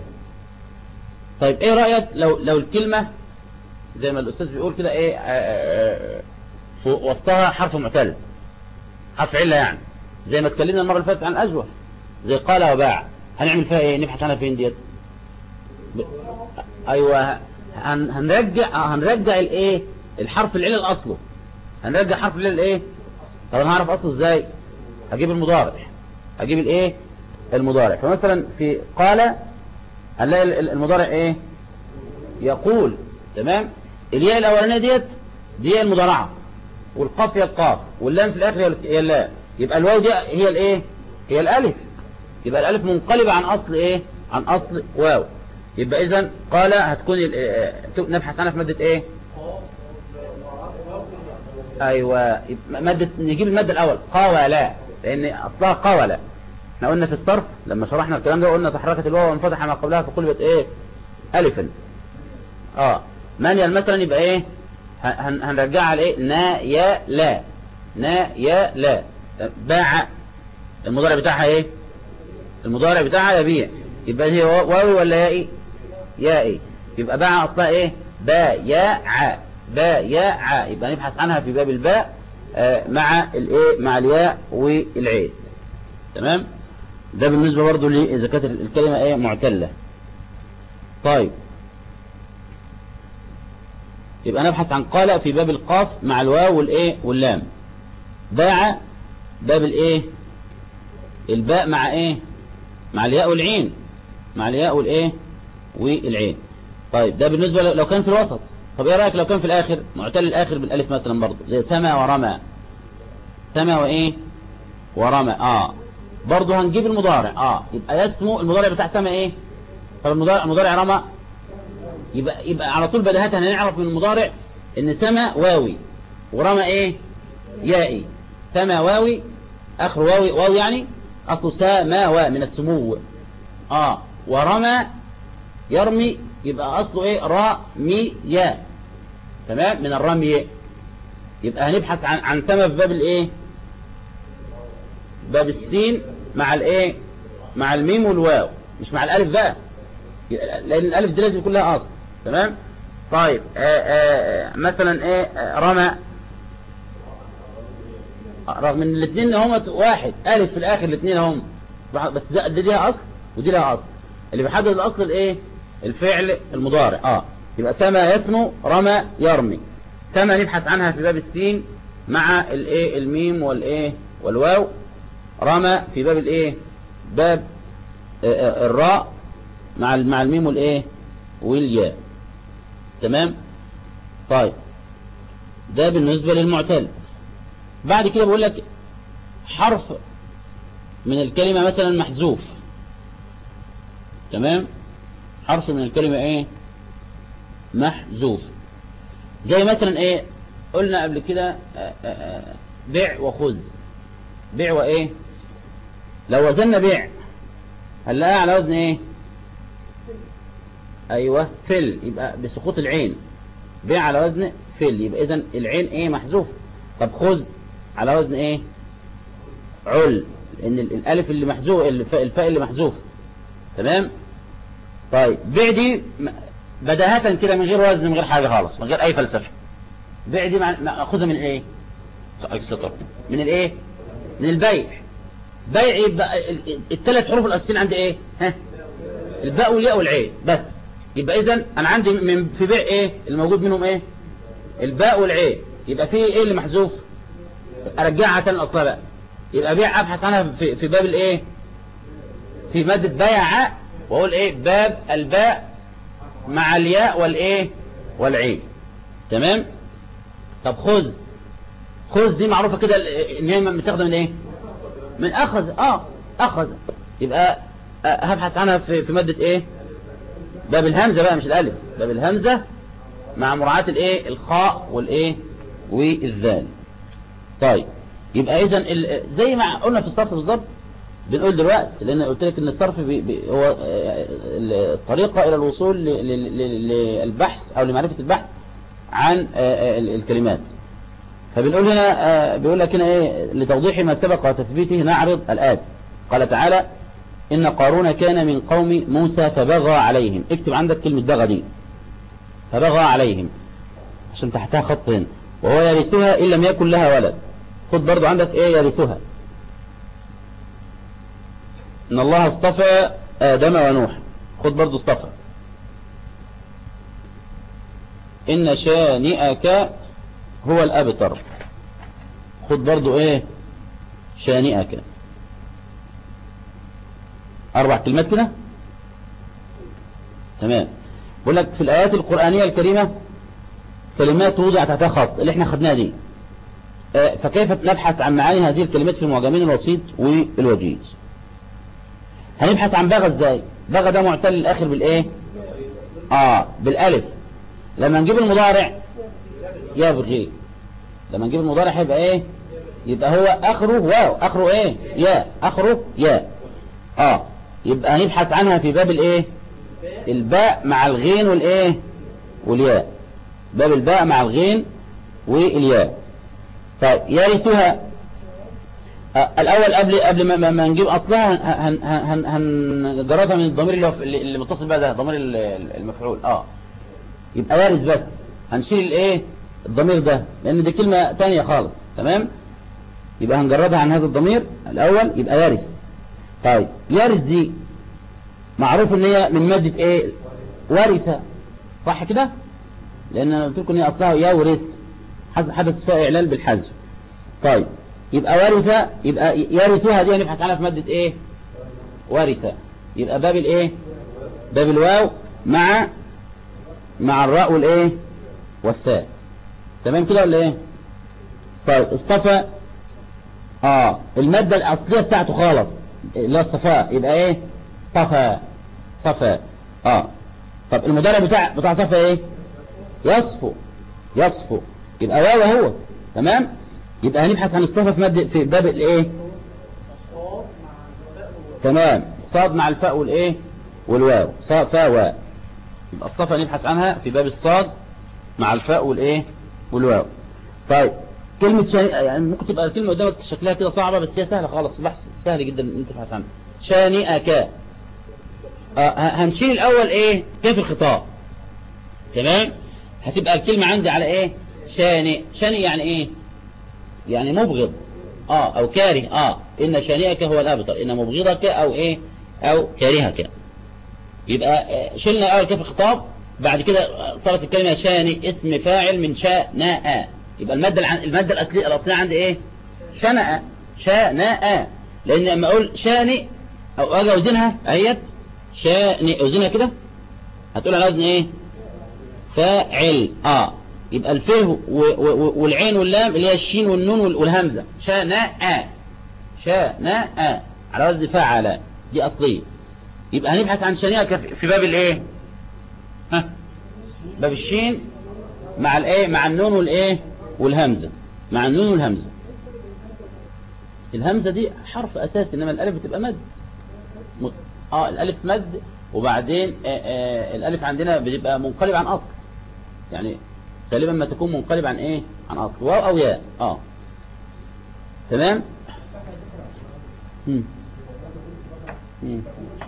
طيب ايه رأيك لو لو الكلمة زي ما الاستاذ بيقول كده ايه آآ آآ وسطها حرف معتل حرف علة يعني زي ما اتكلمنا المرة اللي فاتت عن الاجوة زي قال وباع هنعمل فيها ايه نبحث عنها فين ديت ب... ايوه هن... هنرجع هنرجع الايه الحرف العلة الاصله هنرجع حرف العلة الايه طب انا هعرف اصله ازاي هجيب المضارع هجيب الايه المضارع فمثلا في قال هنلاقي المضارع ايه يقول تمام الياء الاولانيه ديت دي هي المضارعه والقاف هي القاف واللام في الاخر هي اللام يبقى الواو دي هي الايه هي الالف يبقى الالف منقلبه عن اصل ايه عن اصل واو يبقى اذا قال هتكون نبحث عنها في ماده ايه ايوه ماده نجيب الماده الاول قاولا لان اصلها قاولا احنا قلنا في الصرف لما شرحنا الكلام ده قلنا تحركت الواو وانفتح ما قبلها فقلبت ايه الفا اه مانيال مثلا يبقى ايه هن هنرجعها لايه نا يا لا نا يا لا باع المضارع بتاعها ايه المضارع بتاعها يبيع يبقى هي واوي ولا يائي يائي يبقى باع اصلها ايه باء ياء عاء باء ياء عاء يبقى نبحث عنها في باب الباء آه مع الايه مع الياء والعين تمام ده بالنسبة برضو لإذا كانت الكلمة ايه معتلة طيب يبقى نبحث عن قال في باب القاف مع الواو والايه واللام باع باب الايه الباء مع ايه مع الياء والعين مع الياء والايه والعين طيب ده بالنسبة لو كان في الوسط طب ايه رأيك لو كان في الاخر معتل الاخر بالالف مثلا برضه زي سما ورمى سما وايه ورمى اه برضه هنجيب المضارع اه يبقى اسمه المضارع بتاع سما ايه طب المضارع المضارع رمى يبقى يبقى على طول بداهة هنعرف من المضارع ان سما واوي ورمى ايه يائي سما واوي اخر واوي واو يعني اصله سما من السمو اه ورمى يرمي يبقى اصله ايه را مي يا تمام من الرمي يبقى هنبحث عن عن سما في باب الايه باب السين مع الايه مع الميم والواو مش مع الالف بقى لان الالف دي لازم يكون لها اصل تمام طيب آآ آآ مثلا ايه آه رمى رغم ان الاثنين هم واحد الف في الاخر الاثنين هم بس ده دي ليها اصل ودي لها اصل اللي بيحدد الاصل الايه الفعل المضارع اه يبقى سما يسمو رمى يرمي سما نبحث عنها في باب السين مع الايه الميم والايه والواو رمى في باب الايه باب الراء مع مع الميم والايه والياء تمام طيب ده بالنسبة للمعتل بعد كده بقول لك حرف من الكلمة مثلا محذوف تمام حرف من الكلمة ايه محذوف زي مثلا ايه قلنا قبل كده بيع وخذ بيع وايه لو وزننا بيع هنلاقيها على وزن ايه ايوه فل يبقى بسقوط العين بيع على وزن فل يبقى اذا العين ايه محذوف طب خذ على وزن ايه عل لان الالف اللي محذوف الفاء اللي محذوف تمام طيب بيع دي بداهة كده من غير وزن من غير حاجة خالص من غير اي فلسفة بيع دي مأخوذة من ايه السطر من الايه من البيع بيع يبقى الثلاث حروف الاساسيين عندي ايه ها الباء والياء والعين بس يبقى اذا انا عندي من في بيع ايه الموجود منهم ايه الباء والعين يبقى في ايه اللي محذوف ارجعها تاني الاصلها بقى يبقى بيع ابحث عنها في, في باب الايه في مادة بيع واقول ايه باب الباء مع الياء والايه والعين تمام طب خذ خذ دي معروفة كده ان هي متاخده من ايه من اخذ اه اخذ يبقى هبحث عنها في, في مادة ايه باب الهمزة بقى مش الالف باب الهمزة مع مراعاة الايه الخاء والايه والذال طيب يبقى اذا زي ما قلنا في الصرف بالظبط بنقول دلوقتي لان قلت لك ان الصرف بي بي هو الطريقة الى الوصول للبحث او لمعرفة البحث عن الكلمات فبنقول هنا بيقول لك هنا ايه لتوضيح ما سبق وتثبيته نعرض الآتي قال تعالى إن قارون كان من قوم موسى فبغى عليهم اكتب عندك كلمة بغى دي فبغى عليهم عشان تحتها خط هنا وهو يرثها إن لم يكن لها ولد خد برضو عندك ايه يرثها إن الله اصطفى آدم ونوح خد برضو اصطفى إن شانئك هو الأبتر خد برضو ايه شانئك أربع كلمات كده تمام بقول لك في الآيات القرآنية الكريمة كلمات وضع تحتها خط اللي احنا خدناها دي اه فكيف نبحث عن معاني هذه الكلمات في المعجمين الوسيط والوجيز هنبحث عن بغى ازاي بغى ده معتل الاخر بالايه اه بالالف لما نجيب المضارع يبغي لما نجيب المضارع هيبقى ايه يبقى هو اخره واو اخره ايه يا اخره يا اه يبقى هنبحث عنها في باب الايه الباء مع الغين والايه والياء باب الباء مع الغين والياء طيب يرثها آه، الاول قبل قبل ما, ما, ما نجيب اصلها هن- هن- هن- هنجردها من الضمير اللي هو في- اللي اللي متصل بقى ده ضمير ال- ال- المفعول اه يبقى يرث بس هنشيل الايه الضمير ده لان دي كلمة تانية خالص تمام يبقى هنجردها عن هذا الضمير الاول يبقى يرث طيب يرث دي معروف ان هي من مادة ايه ورثة صح كده لان انا قلت لكم ان هي اصلها يورث حدث حدث فيها اعلال بالحذف طيب يبقى ورثة يبقى يرثها دي هنبحث عنها في مادة ايه ورثة يبقى باب الايه باب الواو مع مع الراء والايه والثاء تمام كده ولا ايه طيب اصطفى اه المادة الاصلية بتاعته خالص اللي هو الصفاء يبقى ايه صفا صفا اه طب المضارع بتاع بتاع صفا ايه يصفو يصفو يبقى واو هو تمام يبقى هنبحث عن اصطفى في مادة في باب الايه تمام الصاد مع الفاء والايه والواو صاد فاء واو يبقى اصطفى نبحث عنها في باب الصاد مع الفاء والايه والواو طيب كلمة شانئة يعني ممكن تبقى الكلمة قدامك شكلها كده صعبة بس هي سهلة خالص بحث سهل جدا ان انت تبحث عنها شانئك آه هنشيل الاول ايه كيف الخطاب تمام هتبقى الكلمة عندي على ايه شانئ شانئ يعني ايه يعني مبغض اه او كاره اه ان شانئك هو الابتر ان مبغضك او ايه او كارهك يبقى آه، شلنا الاول كيف الخطاب بعد كده صارت الكلمة شانئ اسم فاعل من شاء يبقى المادة الع- المادة الأصلية الأصلية عندي إيه شنأ شاناء لأن لما أقول شانئ أو أجي أوزنها أهيت شانئ أوزنها كده هتقول على وزن إيه فاعل آه يبقى الفه و- و- والعين واللام اللي هي الشين والنون وال- والهمزة شاناء شاناء على وزن فعل دي أصلية يبقى هنبحث عن شانئة في باب الإيه ها باب الشين مع الايه مع النون والايه والهمزة مع النون والهمزة الهمزة دي حرف اساسي انما الالف بتبقى مد م- اه الالف مد وبعدين آه آه الالف عندنا بتبقى منقلب عن اصل يعني غالبا ما تكون منقلب عن ايه عن اصل واو او ياء اه تمام مم. مم.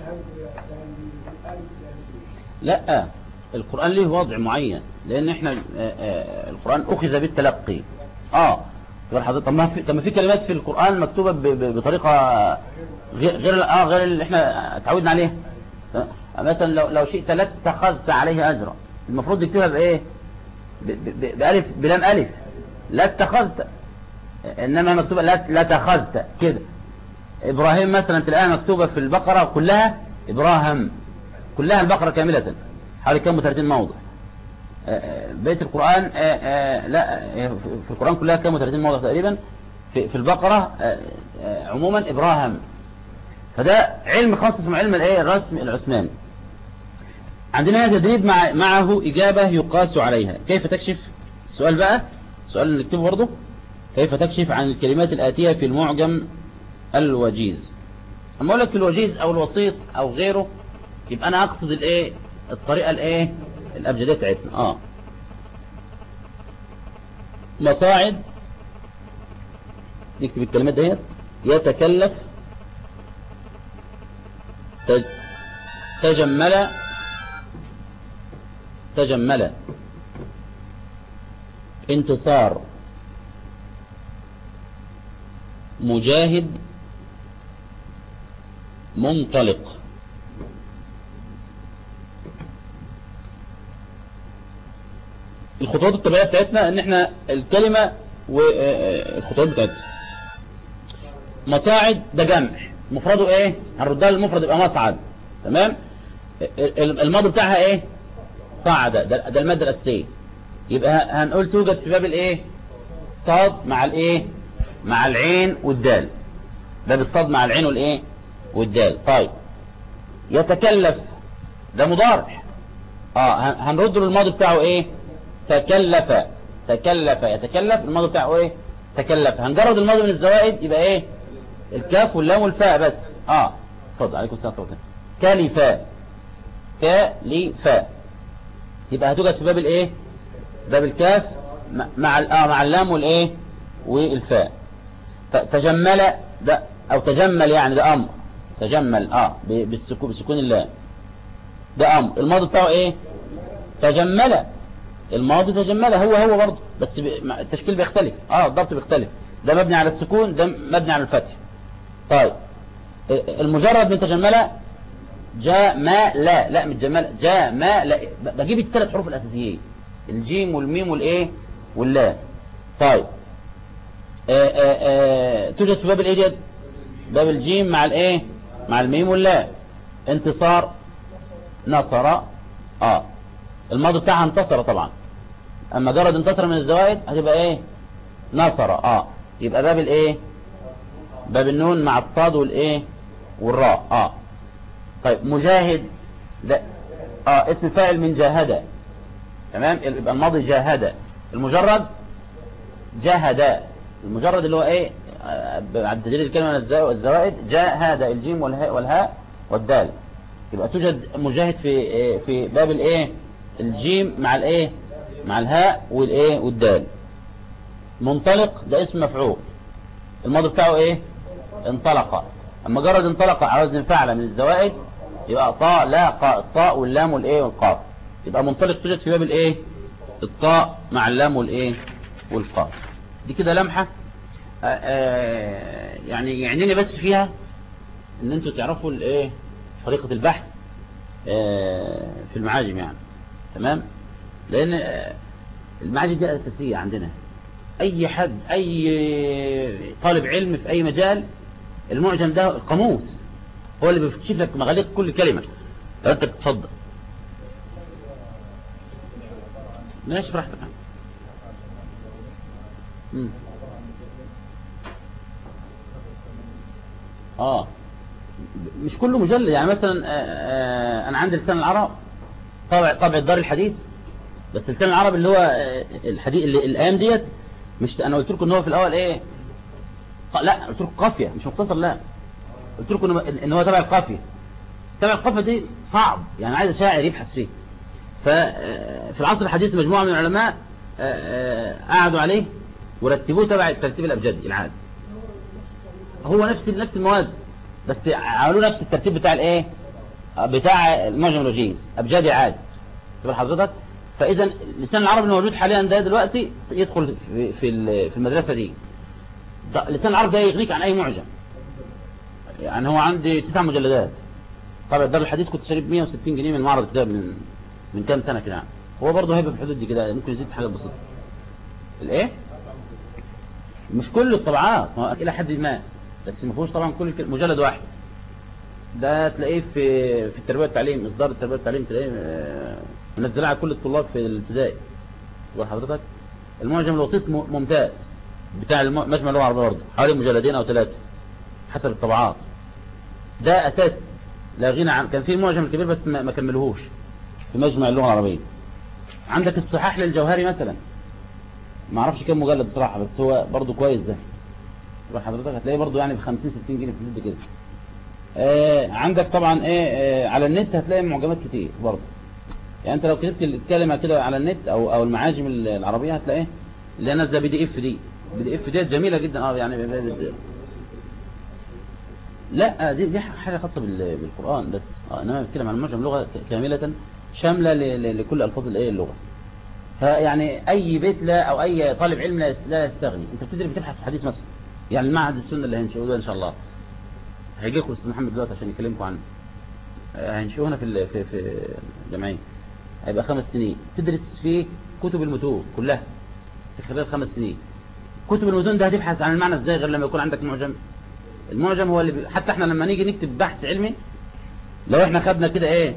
لا القرآن له وضع معين لأن احنا آه، آه، القرآن أخذ بالتلقي اه غير حضرتك طب ما في طب ما في كلمات في القرآن مكتوبة ب- ب- بطريقة غير غير اه غير اللي احنا اتعودنا عليها آه، مثلا لو لو شئت لاتخذت عليه أجرا المفروض تكتبها بإيه ب- ب- ب- بألف بلام ألف لا اتخذت إنما مكتوبة لا لا اتخذت كده إبراهيم مثلا تلاقيها مكتوبة في البقرة كلها إبراهيم كلها البقرة كاملة حوالي كم 30 موضع آه، آه، بيت القرآن آه، آه، لا آه، في القرآن كلها كم 30 موضع تقريبا في في البقرة آه، آه، عموما إبراهيم فده علم خاص اسمه علم الايه الرسم العثماني عندنا هذا تدريب مع معه إجابة يقاس عليها كيف تكشف السؤال بقى السؤال اللي نكتبه برضه كيف تكشف عن الكلمات الآتية في المعجم الوجيز اما اقول لك الوجيز او الوسيط او غيره يبقى انا اقصد الايه الطريقة الايه الابجدية بتاعتنا اه مصاعد نكتب الكلمات ديت يتكلف تج... تجمل تجمل انتصار مجاهد منطلق الخطوات الطبيعية بتاعتنا ان احنا الكلمة والخطوات بتاعتها مصاعد ده جمع مفرده ايه هنردها للمفرد يبقى مصعد تمام الماضي بتاعها ايه صعد ده, ده المادة الأساسية يبقى هنقول توجد في باب الايه صاد مع الايه مع العين والدال باب الصاد مع العين والايه والدال طيب يتكلف ده مضارع اه هنرد له الماضي بتاعه ايه تكلف تكلف يتكلف الماضي بتاعه ايه تكلف هنجرد الماضي من الزوائد يبقى ايه الكاف واللام والفاء بس اه اتفضل عليكم السلام ورحمه كالفا كالفا يبقى هتوجد في باب الايه باب الكاف مع اه مع اللام والايه والفاء تجمل ده او تجمل يعني ده امر تجمل اه بالسكون بسكون الله ده امر الماضي بتاعه ايه تجمل الماضي تجمل هو هو برضه بس التشكيل بيختلف اه الضبط بيختلف ده مبني على السكون ده مبني على الفتح طيب المجرد من تجمل جاء ما لا لا مش جمال جاء ما لا بجيب الثلاث حروف الاساسيين الجيم والميم والايه واللام طيب آآ آآ توجد في باب الايه ديت باب الجيم مع الايه مع الميم واللام انتصار نصر اه الماضي بتاعها انتصر طبعا اما جرد انتصر من الزوائد هتبقى ايه نصر اه يبقى باب الايه باب النون مع الصاد والايه والراء اه طيب مجاهد ده اه اسم فاعل من جاهد تمام يبقى الماضي جاهد المجرد جاهد المجرد اللي هو ايه بعد تجريد الكلمة من الزوائد جاء هذا الجيم والهاء والهاء والدال يبقى توجد مجاهد في في باب الايه الجيم مع الايه مع الهاء والايه والدال منطلق ده اسم مفعول الماضي بتاعه ايه انطلق اما جرد انطلق على وزن فعل من الزوائد يبقى طاء لا قاء الطاء واللام والايه والقاف يبقى منطلق توجد في باب الايه الطاء مع اللام والايه والقاف دي كده لمحة آآ آآ يعني يعنيني بس فيها ان انتوا تعرفوا الايه طريقة البحث في المعاجم يعني تمام لان المعاجم دي اساسية عندنا اي حد اي طالب علم في اي مجال المعجم ده القاموس هو اللي بيكشف لك مغاليق كل كلمة لو انت تتفضل ماشي براحتك امم اه مش كله مجلد يعني مثلا آآ آآ انا عندي لسان العرب طبع طبع الدار الحديث بس لسان العرب اللي هو الحديث اللي الايام ديت مش انا قلت لكم ان هو في الاول ايه لا قلت لكم قافيه مش مختصر لا قلت لكم ان هو تبع القافيه تبع القافيه دي صعب يعني عايز شاعر يبحث فيه ففي العصر الحديث مجموعه من العلماء قعدوا عليه ورتبوه تبع الترتيب الابجدي العادي هو نفس نفس المواد بس عملوا نفس الترتيب بتاع الايه بتاع المعجم الوجيز ابجدي عادي تبقى حضرتك فاذا لسان العربي اللي موجود حاليا ده دلوقتي يدخل في في في المدرسه دي لسان العرب ده يغنيك عن اي معجم يعني هو عندي تسع مجلدات طبعا دار الحديث كنت شاري ب 160 جنيه من معرض كتاب من من كام سنه كده يعني هو برضه هيبقى في الحدود دي كده ممكن يزيد حاجه بسيطه الايه مش كل الطبعات الى حد ما بس ما فيهوش طبعا كل مجلد واحد ده تلاقيه في في التربيه والتعليم اصدار التربيه والتعليم تلاقيه منزلها على كل الطلاب في الابتدائي حضرتك المعجم الوسيط ممتاز بتاع مجمع اللغه العربيه برضه حوالي مجلدين او ثلاثه حسب الطبعات ده اساسي لا غنى عن كان في معجم الكبير بس ما كملوهوش في مجمع اللغه العربيه عندك الصحاح للجوهري مثلا ما اعرفش كام مجلد بصراحه بس هو برضه كويس ده تروح حضرتك هتلاقيه برضه يعني ب 50 60 جنيه في الحدود كده آه عندك طبعا ايه آه على النت هتلاقي معجمات كتير برضه يعني انت لو كتبت الكلمه كده على النت او او المعاجم العربيه هتلاقيه اللي نازله بي دي اف دي بي دي اف ديت جميله جدا اه يعني لا دي دي حاجه خاصه بالقران بس اه انما بتكلم عن المعجم لغه كامله شامله لكل الفاظ الايه اللغه فيعني اي بيت لا او اي طالب علم لا يستغني انت بتدري بتبحث في حديث مثلا يعني المعهد السنه اللي هنشوفه ان شاء الله هيجي لكم الاستاذ محمد دلوقتي عشان يكلمكم عنه هنشوفه هنا في في في الجمعيه هيبقى خمس سنين تدرس فيه كتب المتون كلها في خلال خمس سنين كتب المتون ده هتبحث عن المعنى ازاي غير لما يكون عندك معجم المعجم هو اللي بي... حتى احنا لما نيجي نكتب بحث علمي لو احنا خدنا كده ايه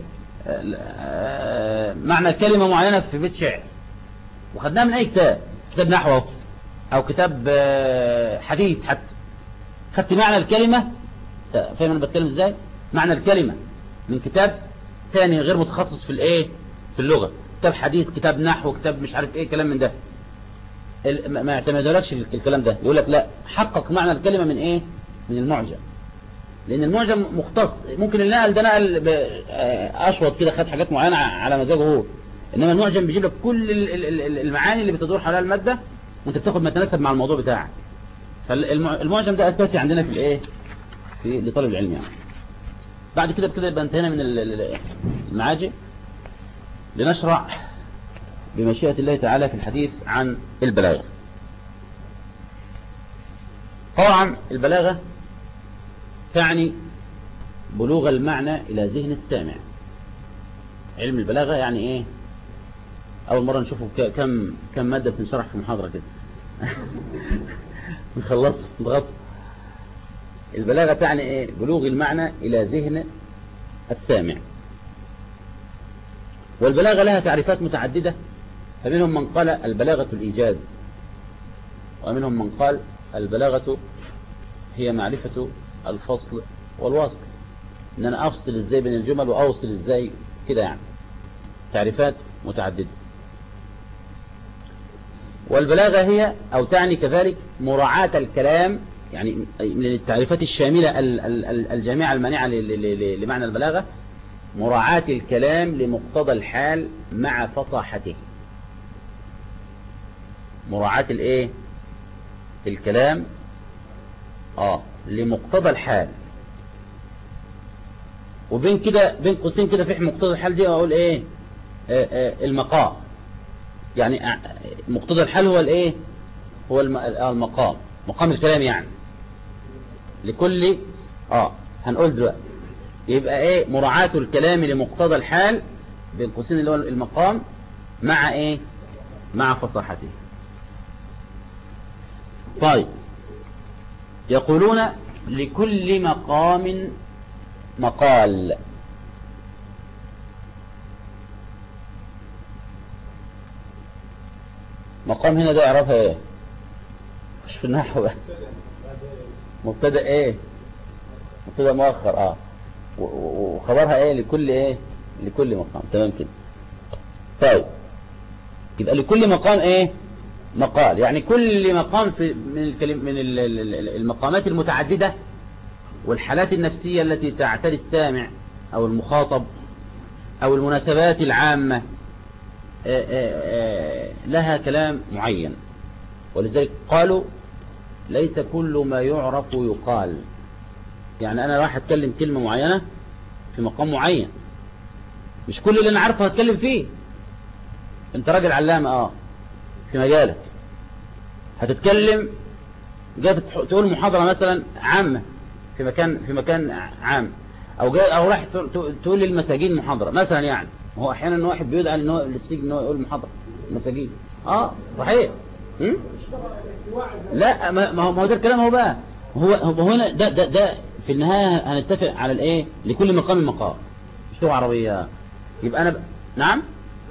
معنى كلمة معينة في بيت شعر وخدناها من اي كتاب كتاب نحو او كتاب حديث حتى خدت معنى الكلمة فاهم انا بتكلم ازاي معنى الكلمة من كتاب ثاني غير متخصص في الايه في اللغة كتاب حديث كتاب نحو كتاب مش عارف ايه كلام من ده ما يعتمدولكش الكلام ده يقول لك لا حقق معنى الكلمة من ايه من المعجم لان المعجم مختص ممكن النقل ده نقل اشوط كده خد حاجات معينة على مزاجه هو انما المعجم بيجيب لك كل المعاني اللي بتدور حوالين المادة وانت بتاخد ما يتناسب مع الموضوع بتاعك فالمعجم ده اساسي عندنا في الايه في لطالب العلم يعني بعد كده ابتدى يبقى انتهينا من المعاجم لنشرع بمشيئة الله تعالى في الحديث عن البلاغة طبعا البلاغة تعني بلوغ المعنى إلى ذهن السامع علم البلاغة يعني إيه أول مرة نشوفه كم كم مادة بتنشرح في محاضرة كده نخلص نضغط البلاغة تعني إيه بلوغ المعنى إلى ذهن السامع والبلاغة لها تعريفات متعددة فمنهم من قال البلاغة الإيجاز ومنهم من قال البلاغة هي معرفة الفصل والوصل ان انا افصل ازاي بين الجمل واوصل ازاي كده يعني تعريفات متعددة والبلاغة هي او تعني كذلك مراعاة الكلام يعني من التعريفات الشاملة الجامعة المانعة لمعنى البلاغة مراعاة الكلام لمقتضى الحال مع فصاحته مراعاة الايه الكلام اه لمقتضى الحال وبين كده بين قوسين كده في مقتضى الحال دي اقول ايه آه آه المقام يعني مقتضى الحال هو الايه هو المقام مقام الكلام يعني لكل اه هنقول دلوقتي يبقى ايه مراعاة الكلام لمقتضى الحال بين قوسين اللي هو المقام مع ايه مع فصاحته طيب يقولون لكل مقام مقال مقام هنا ده يعرفها ايه مش في النحو مبتدا ايه مبتدا مؤخر اه وخبرها ايه لكل ايه لكل مقام تمام كده طيب يبقى لكل مقام ايه مقال يعني كل مقام في من الكلم من المقامات المتعددة والحالات النفسية التي تعتري السامع أو المخاطب أو المناسبات العامة لها كلام معين ولذلك قالوا ليس كل ما يعرف يقال يعني أنا راح أتكلم كلمة معينة في مقام معين مش كل اللي أنا عارفه هتكلم فيه أنت راجل علامة آه في مجالك هتتكلم جات تقول محاضرة مثلا عامة في مكان في مكان عام او جاي او راح تقول للمساجين محاضرة مثلا يعني هو احيانا واحد بيدعى ان هو للسجن ان هو يقول محاضرة المساجين اه صحيح م? لا ما هو ما هو ده الكلام هو بقى هو هو هنا ده ده ده في النهاية هنتفق على الايه لكل مقام مقام مش لغة عربية يبقى انا ب... نعم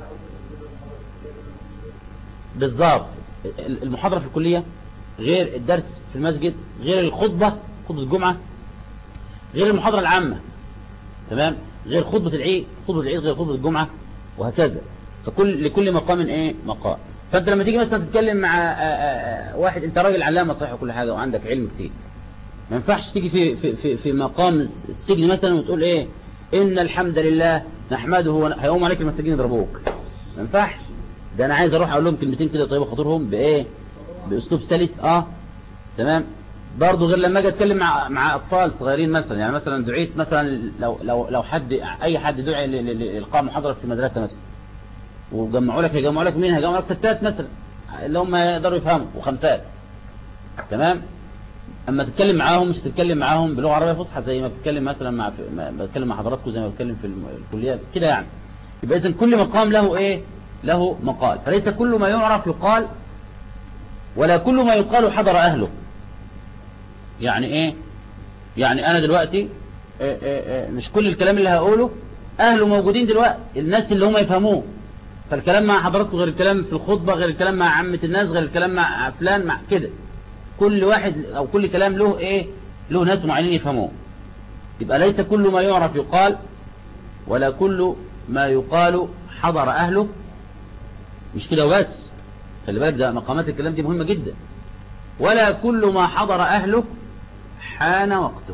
بالظبط المحاضرة في الكلية غير الدرس في المسجد غير الخطبة خطبة الجمعة غير المحاضرة العامة تمام غير خطبة العيد خطبة العيد غير خطبة الجمعة وهكذا فكل لكل مقام ايه مقام فانت لما تيجي مثلا تتكلم مع آآ آآ واحد انت راجل علامة صحيح وكل حاجة وعندك علم كتير ما ينفعش تيجي في في في, في مقام السجن مثلا وتقول ايه ان الحمد لله نحمده هيقوم عليك المساجين يضربوك ما ينفعش ده انا عايز اروح اقول لهم كلمتين كده طيبه خاطرهم بايه باسلوب سلس اه تمام برضه غير لما اجي اتكلم مع مع اطفال صغيرين مثلا يعني مثلا دعيت مثلا لو لو لو حد اي حد دعي لالقاء محاضره في مدرسه مثلا وجمعوا لك يجمعوا لك مين هيجمعوا لك ستات مثلا اللي هم يقدروا يفهموا وخمسات تمام اما تتكلم معاهم مش تتكلم معاهم بلغه عربيه فصحى زي ما بتتكلم مثلا مع بتكلم مع حضراتكم زي ما بتكلم في الكليه كده يعني يبقى اذا كل مقام له ايه له مقال فليس كل ما يعرف يقال ولا كل ما يقال حضر أهله يعني إيه يعني أنا دلوقتي إيه إيه إيه مش كل الكلام اللي هقوله أهله موجودين دلوقتي الناس اللي هم يفهموه فالكلام مع حضراتكم غير الكلام في الخطبة غير الكلام مع عامة الناس غير الكلام مع فلان مع كده كل واحد أو كل كلام له إيه له ناس معينين يفهموه يبقى ليس كل ما يعرف يقال ولا كل ما يقال حضر أهله مش كده وبس خلي بالك ده مقامات الكلام دي مهمة جدا ولا كل ما حضر أهله حان وقته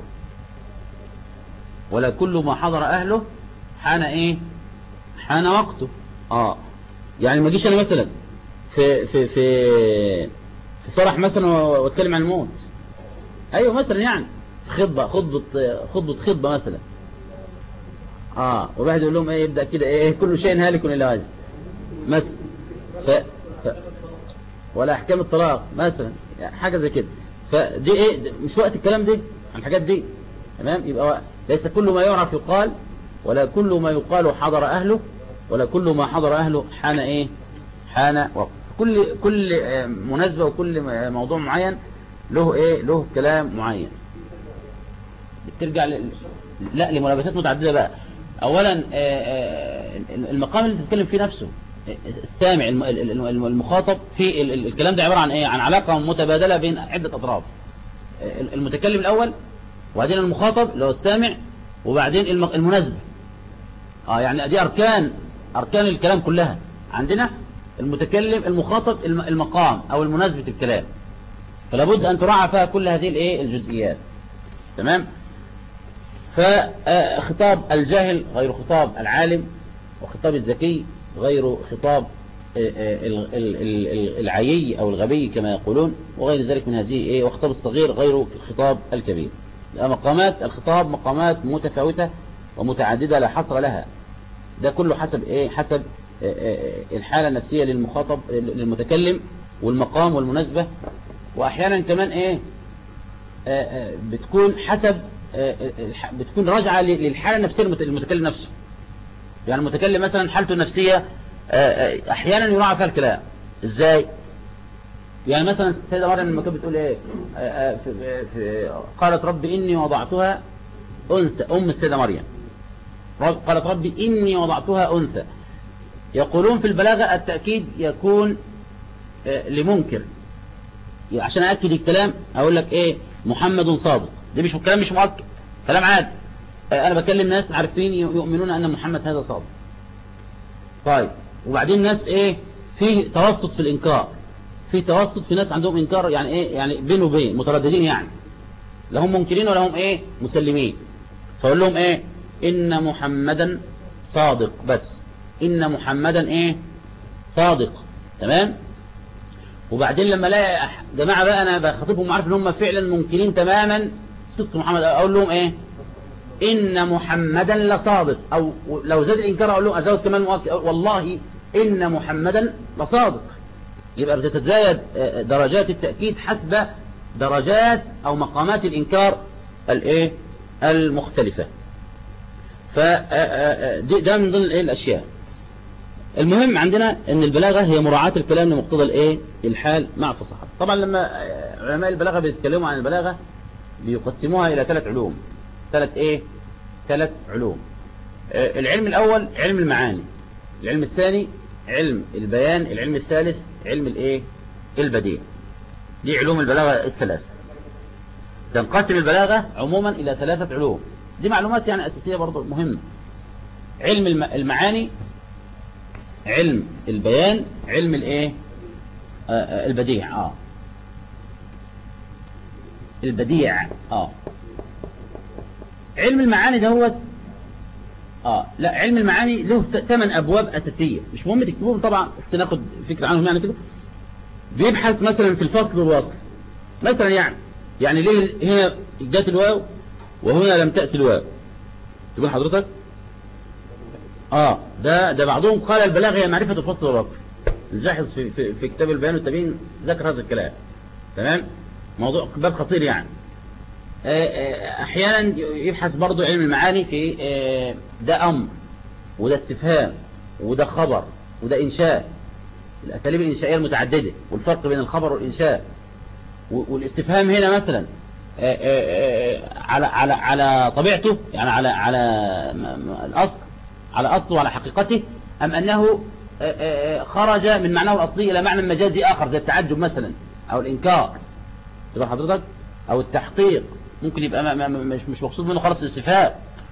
ولا كل ما حضر أهله حان إيه حان وقته آه يعني ما جيش أنا مثلا في في في في فرح مثلا واتكلم عن الموت ايوه مثلا يعني خطبة خطبة خطبة خطبة مثلا اه وواحد يقول لهم ايه يبدأ كده ايه كل شيء هالك الا وجهه مثلا ف... ف... ولا احكام الطلاق مثلا يعني حاجة زي كده فدي ايه مش وقت الكلام دي عن الحاجات دي تمام يبقى ليس كل ما يعرف يقال ولا كل ما يقال حضر اهله ولا كل ما حضر اهله حان ايه حان وقت كل كل مناسبة وكل موضوع معين له ايه له كلام معين ترجع ل... لا لملابسات متعددة بقى اولا المقام اللي تتكلم فيه نفسه السامع المخاطب في الكلام ده عبارة عن ايه عن علاقة متبادلة بين عدة اطراف المتكلم الاول وبعدين المخاطب اللي هو السامع وبعدين المناسبة اه يعني دي اركان اركان الكلام كلها عندنا المتكلم المخاطب المقام او المناسبة الكلام فلا بد ان تراعى فيها كل هذه الايه الجزئيات تمام فخطاب الجاهل غير خطاب العالم وخطاب الذكي غير خطاب العيي او الغبي كما يقولون وغير ذلك من هذه ايه وخطاب الصغير غير خطاب الكبير مقامات الخطاب مقامات متفاوتة ومتعددة لا حصر لها ده كله حسب ايه حسب الحالة النفسية للمخاطب للمتكلم والمقام والمناسبة واحيانا كمان ايه بتكون حسب بتكون راجعة للحالة النفسية المتكلم نفسه يعني المتكلم مثلا حالته النفسية احيانا يراعى فيها الكلام ازاي يعني مثلا السيدة مريم لما كانت بتقول ايه في في قالت رب اني وضعتها انثى ام السيدة مريم قالت رب اني وضعتها انثى يقولون في البلاغة التأكيد يكون لمنكر عشان أأكد الكلام أقول لك إيه محمد صادق ده مش كلام مش مؤكد كلام عادي أنا بكلم ناس عارفين يؤمنون أن محمد هذا صادق طيب وبعدين ناس إيه فيه توسط في الإنكار في توسط في ناس عندهم إنكار يعني إيه يعني بين وبين مترددين يعني لهم منكرين ولا هم إيه مسلمين فأقول لهم إيه إن محمدا صادق بس إن محمدا إيه صادق تمام وبعدين لما الاقي جماعة بقى أنا بخاطبهم عارف إن هم فعلا منكرين تماما صدق محمد أقول لهم إيه إن محمدا لصادق أو لو زاد الإنكار أقول لهم أزود كمان مؤكد والله إن محمدا لصادق يبقى بتتزايد درجات التأكيد حسب درجات أو مقامات الإنكار الإيه المختلفة فده من ضمن الإيه الأشياء المهم عندنا ان البلاغة هي مراعاة الكلام لمقتضى الايه الحال مع فصاحته طبعا لما علماء البلاغة بيتكلموا عن البلاغة بيقسموها الى ثلاث علوم ثلاث ايه ثلاث علوم العلم الاول علم المعاني العلم الثاني علم البيان العلم الثالث علم الايه البديع دي علوم البلاغة الثلاثة تنقسم البلاغة عموما الى ثلاثة علوم دي معلومات يعني اساسية برضو مهمة علم المعاني علم البيان علم الايه آه البديع اه البديع اه علم المعاني دهوت اه لا علم المعاني له ثمان ابواب اساسيه مش مهم تكتبوهم طبعا بس ناخد فكره عنهم يعني كده بيبحث مثلا في الفصل والوصل مثلا يعني يعني ليه هنا جت الواو وهنا لم تاتي الواو تقول حضرتك اه ده ده بعضهم قال البلاغه هي معرفه الفصل والوصف الجاحظ في, في, في كتاب البيان والتبيين ذكر هذا الكلام تمام موضوع باب خطير يعني احيانا يبحث برضو علم المعاني في ده امر وده استفهام وده خبر وده انشاء الاساليب الانشائيه المتعدده والفرق بين الخبر والانشاء والاستفهام هنا مثلا على على على طبيعته يعني على على الاصل على أصله وعلى حقيقته أم أنه خرج من معناه الأصلي إلى معنى مجازي آخر زي التعجب مثلا أو الإنكار تبقى حضرتك أو التحقيق ممكن يبقى ما ما مش مش مقصود منه خالص الاستفهام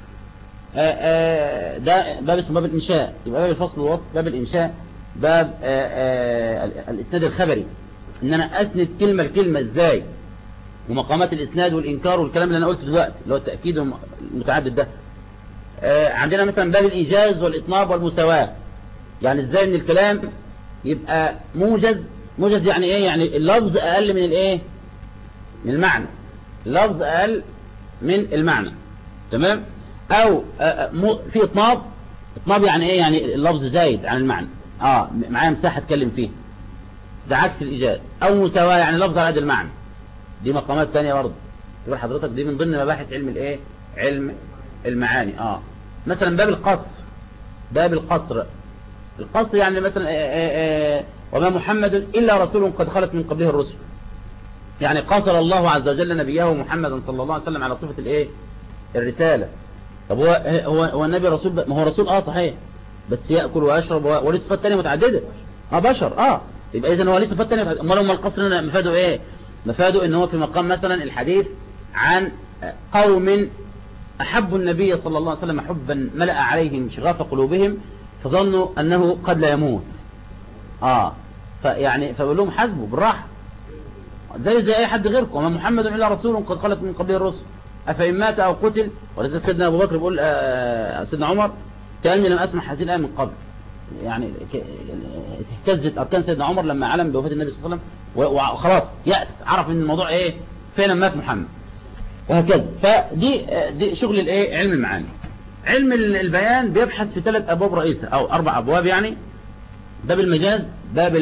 ده باب اسمه باب الإنشاء يبقى باب الفصل والوصف باب الإنشاء باب الإسناد الخبري إن أنا أسند كلمة لكلمة إزاي ومقامات الإسناد والإنكار والكلام اللي أنا قلته دلوقتي اللي هو التأكيد المتعدد ده عندنا مثلا باب الإيجاز والإطناب والمساواة يعني ازاي ان الكلام يبقى موجز موجز يعني ايه يعني اللفظ اقل من الايه من المعنى لفظ اقل من المعنى تمام او في اطناب اطناب يعني ايه يعني اللفظ زايد عن المعنى اه معايا مساحه اتكلم فيها ده عكس الايجاز او مساواه يعني لفظ على قد المعنى دي مقامات تانية برضه تقول حضرتك دي من ضمن مباحث علم الايه علم المعاني اه مثلا باب القصر باب القصر القصر يعني مثلا آآ آآ وما محمد إلا رسول قد خلت من قبله الرسل يعني قصر الله عز وجل نبيه محمدا صلى الله عليه وسلم على صفة الايه الرسالة طب هو هو هو النبي رسول ما هو رسول اه صحيح بس يأكل ويشرب وليه صفات ثانيه متعددة اه بشر اه يبقى اذا هو ليه صفات ثانيه امال امال القصر هنا مفاده ايه مفاده ان هو في مقام مثلا الحديث عن قوم أحبوا النبي صلى الله عليه وسلم حبا ملأ عليهم شغاف قلوبهم فظنوا أنه قد لا يموت آه فيعني فبقول لهم حسبوا بالراحة زي زي أي حد غيركم وما محمد إلا رسول قد خلت من قبله الرسل أفإن مات أو قتل ولذلك سيدنا أبو بكر بيقول آه سيدنا عمر كأني لم أسمع هذه الآية من قبل يعني اهتزت أركان سيدنا عمر لما علم بوفاة النبي صلى الله عليه وسلم وخلاص يأس عرف ان الموضوع ايه فعلا مات محمد وهكذا فدي دي شغل الايه علم المعاني علم البيان بيبحث في ثلاث ابواب رئيسة او اربع ابواب يعني باب المجاز باب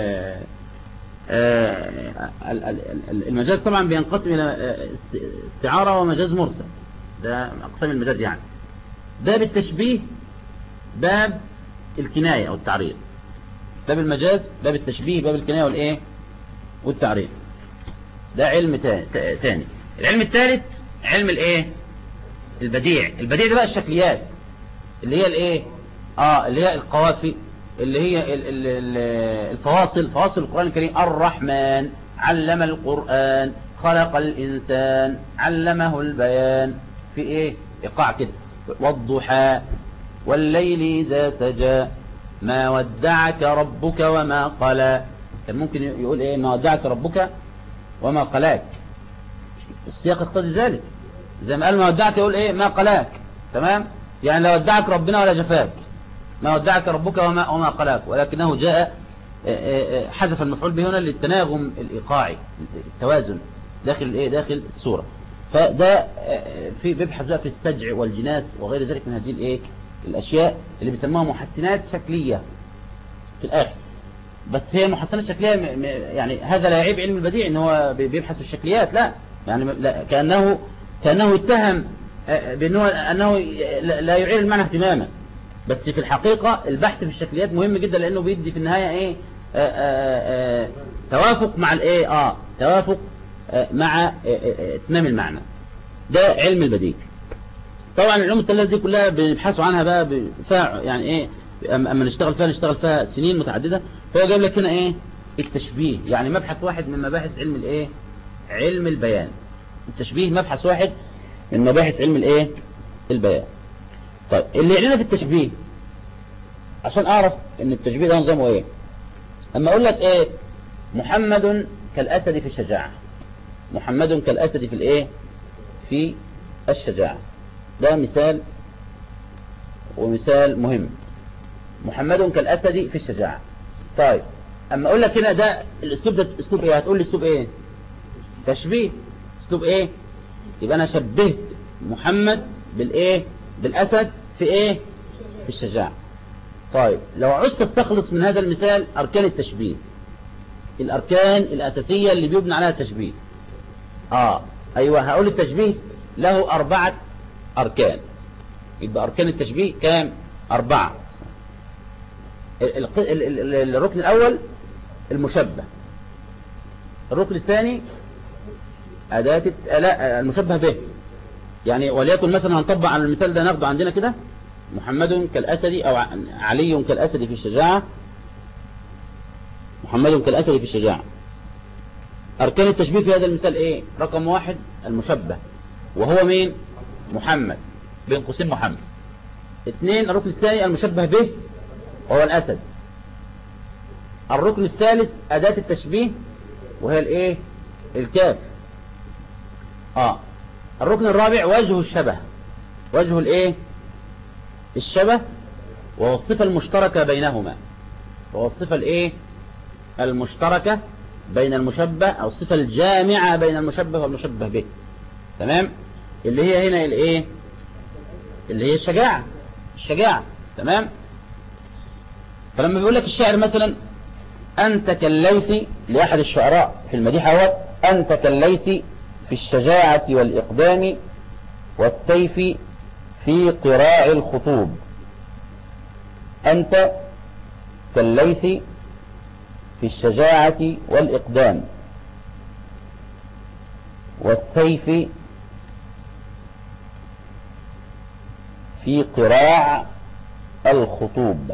المجاز طبعا بينقسم الى استعارة ومجاز مرسل ده اقسام المجاز يعني باب التشبيه باب الكناية او التعريض باب المجاز باب التشبيه باب الكناية والايه والتعريض ده علم تاني العلم الثالث علم الايه البديع البديع ده بقى الشكليات اللي هي الايه اه اللي هي القوافي اللي هي ال ال ال الفواصل فواصل القرآن الكريم الرحمن علم القرآن خلق الإنسان علمه البيان في ايه ايقاع كده والضحى والليل إذا سجى ما ودعك ربك وما قلى كان ممكن يقول ايه ما ودعك ربك وما قلاك السياق يقتضي ذلك زي ما قال ما ودعك يقول ايه ما قلاك تمام يعني لا ودعك ربنا ولا جفاك ما ودعك ربك وما, وما قلاك ولكنه جاء حذف المفعول به هنا للتناغم الايقاعي التوازن داخل الايه داخل السوره فده في بيبحث بقى في السجع والجناس وغير ذلك من هذه الايه الاشياء اللي بيسموها محسنات شكليه في الاخر بس هي محسنات شكليه يعني هذا لا يعيب علم البديع ان هو بيبحث في الشكليات لا يعني لا كانه كانه اتهم بانه انه لا يعير المعنى اهتماما بس في الحقيقه البحث في الشكليات مهم جدا لانه بيدي في النهايه ايه آآ آآ توافق مع الايه اه توافق مع اتمام المعنى ده علم البديع طبعا العلوم الثلاثه دي كلها بنبحثوا عنها بقى فيها يعني ايه اما نشتغل فيها نشتغل فيها سنين متعدده فهو جايب لك هنا ايه التشبيه يعني مبحث واحد من مباحث علم الايه علم البيان التشبيه مبحث واحد من مباحث علم الايه البيان طيب اللي يعلنا في التشبيه عشان اعرف ان التشبيه ده نظامه ايه اما اقول لك ايه محمد كالاسد في الشجاعه محمد كالاسد في الايه في الشجاعه ده مثال ومثال مهم محمد كالاسد في الشجاعه طيب اما اقول لك هنا ده الاسلوب ده اسلوب ايه هتقول لي اسلوب ايه تشبيه اسلوب ايه يبقى انا شبهت محمد بالايه بالاسد في ايه في الشجاعة طيب لو عوزت تستخلص من هذا المثال اركان التشبيه الاركان الاساسية اللي بيبنى عليها التشبيه اه ايوه هقول التشبيه له اربعة اركان يبقى اركان التشبيه كام اربعة الركن الاول المشبه الركن الثاني أداة لا المشبه به يعني وليكن مثلا هنطبق على المثال ده ناخده عندنا كده محمد كالأسد أو علي كالأسد في الشجاعة محمد كالأسد في الشجاعة أركان التشبيه في هذا المثال إيه رقم واحد المشبه وهو مين محمد بين قوسين محمد اثنين الركن الثاني المشبه به وهو الأسد الركن الثالث أداة التشبيه وهي الإيه الكاف آه الركن الرابع وجه الشبه وجه الإيه الشبه وهو الصفة المشتركة بينهما وهو الصفة الإيه المشتركة بين المشبه أو الصفة الجامعة بين المشبه والمشبه به تمام اللي هي هنا الايه اللي هي الشجاعة الشجاعة تمام فلما بيقول لك الشاعر مثلا أنت كالليث لأحد الشعراء في المديحة هو أنت كالليث في الشجاعة والإقدام والسيف في قراع الخطوب أنت كالليث في الشجاعة والإقدام والسيف في قراع الخطوب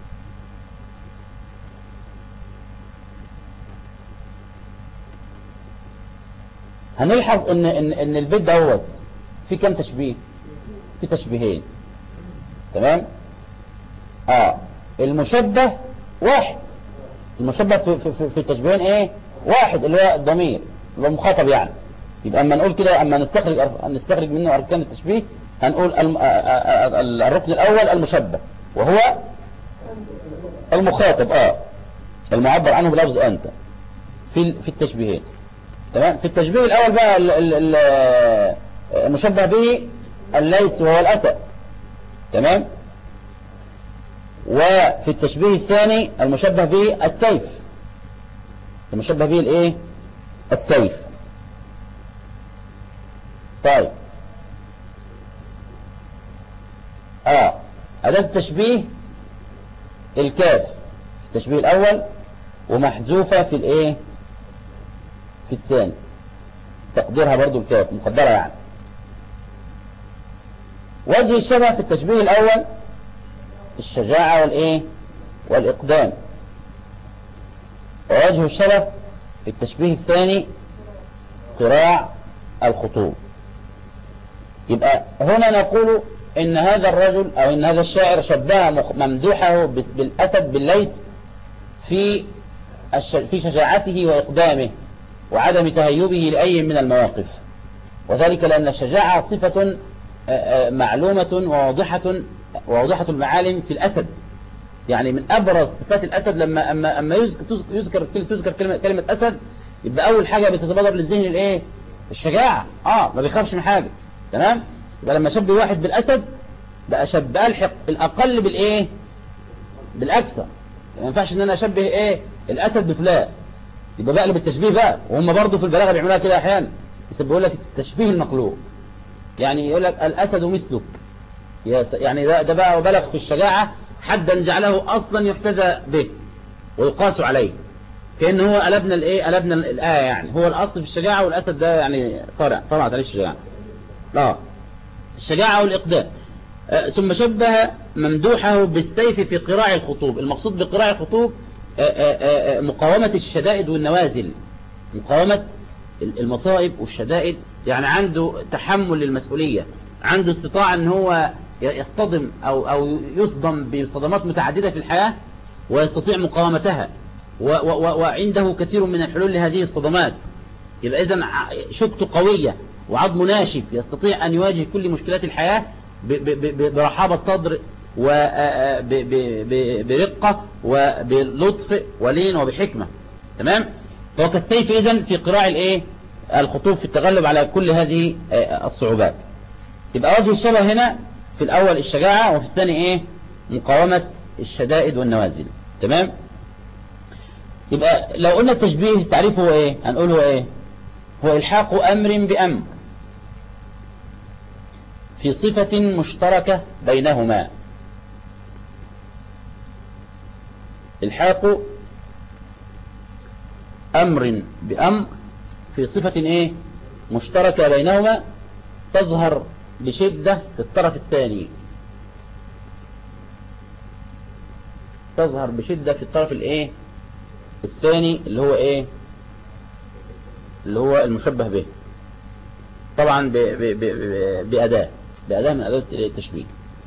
هنلحظ ان ان ان البيت دوت في كم تشبيه في تشبيهين تمام اه المشبه واحد المشبه في في في التشبيهين ايه واحد اللي هو الضمير اللي هو مخاطب يعني يبقى اما نقول كده اما نستخرج نستخرج منه اركان التشبيه هنقول الركن الاول المشبه وهو المخاطب اه المعبر عنه بلفظ انت في في التشبيهين تمام في التشبيه الاول بقى المشبه به الليس وهو الاسد تمام وفي التشبيه الثاني المشبه به السيف المشبه به الايه السيف طيب اه أداة التشبيه الكاف في التشبيه الأول ومحذوفة في الايه في الثاني تقديرها برضو الكاف مقدرة يعني وجه الشبه في التشبيه الأول الشجاعة والايه والإقدام ووجه الشبه في التشبيه الثاني قراع الخطوب يبقى هنا نقول ان هذا الرجل او ان هذا الشاعر شبه ممدوحه بالاسد بالليس في في شجاعته واقدامه وعدم تهيبه لاي من المواقف وذلك لان الشجاعه صفه معلومه وواضحه وواضحه المعالم في الاسد يعني من ابرز صفات الاسد لما اما اما يذكر تذكر كلمه كلمه اسد يبقى اول حاجه بتتبادر للذهن الايه الشجاعه اه ما بيخافش من حاجه تمام يبقى لما شبه واحد بالاسد بقى شبه الحق الاقل بالايه بالاكثر ما ينفعش ان انا اشبه ايه الاسد بفلان يبقى بقلب التشبيه بقى وهم برضه في البلاغه بيعملوها كده احيانا يسبوا لك التشبيه المقلوب يعني يقول لك الاسد مثلك يعني ده, ده بقى وبلغ في الشجاعه حدا جعله اصلا يحتذى به ويقاس عليه كأن هو قلبنا الايه قلبنا الآية يعني هو الأصل في الشجاعة والأسد ده يعني فرع طلعت عليه الشجاعة اه الشجاعة والإقدام آه ثم شبه ممدوحه بالسيف في قراع الخطوب المقصود بقراع الخطوب آه آه مقاومة الشدائد والنوازل مقاومة المصائب والشدائد يعني عنده تحمل للمسؤولية عنده استطاعة ان هو يصطدم او, أو يصدم بصدمات متعددة في الحياة ويستطيع مقاومتها و و وعنده كثير من الحلول لهذه الصدمات يبقى إذن شكته قوية وعظمه ناشف يستطيع أن يواجه كل مشكلات الحياة برحابة صدر وبرقة وبلطف ولين وبحكمة تمام فهو كالسيف إذن في قراع الايه الخطوب في التغلب على كل هذه الصعوبات يبقى وجه الشبه هنا في الأول الشجاعة وفي الثاني إيه مقاومة الشدائد والنوازل تمام يبقى لو قلنا التشبيه تعريفه هو ايه هنقول هو ايه هو الحاق امر بامر في صفة مشتركة بينهما الحاق امر بامر في صفة ايه مشتركة بينهما تظهر بشدة في الطرف الثاني تظهر بشدة في الطرف الايه الثاني اللي هو ايه اللي هو المشبه به طبعا ب ب ب بأداة بأداة من أداة التشبيه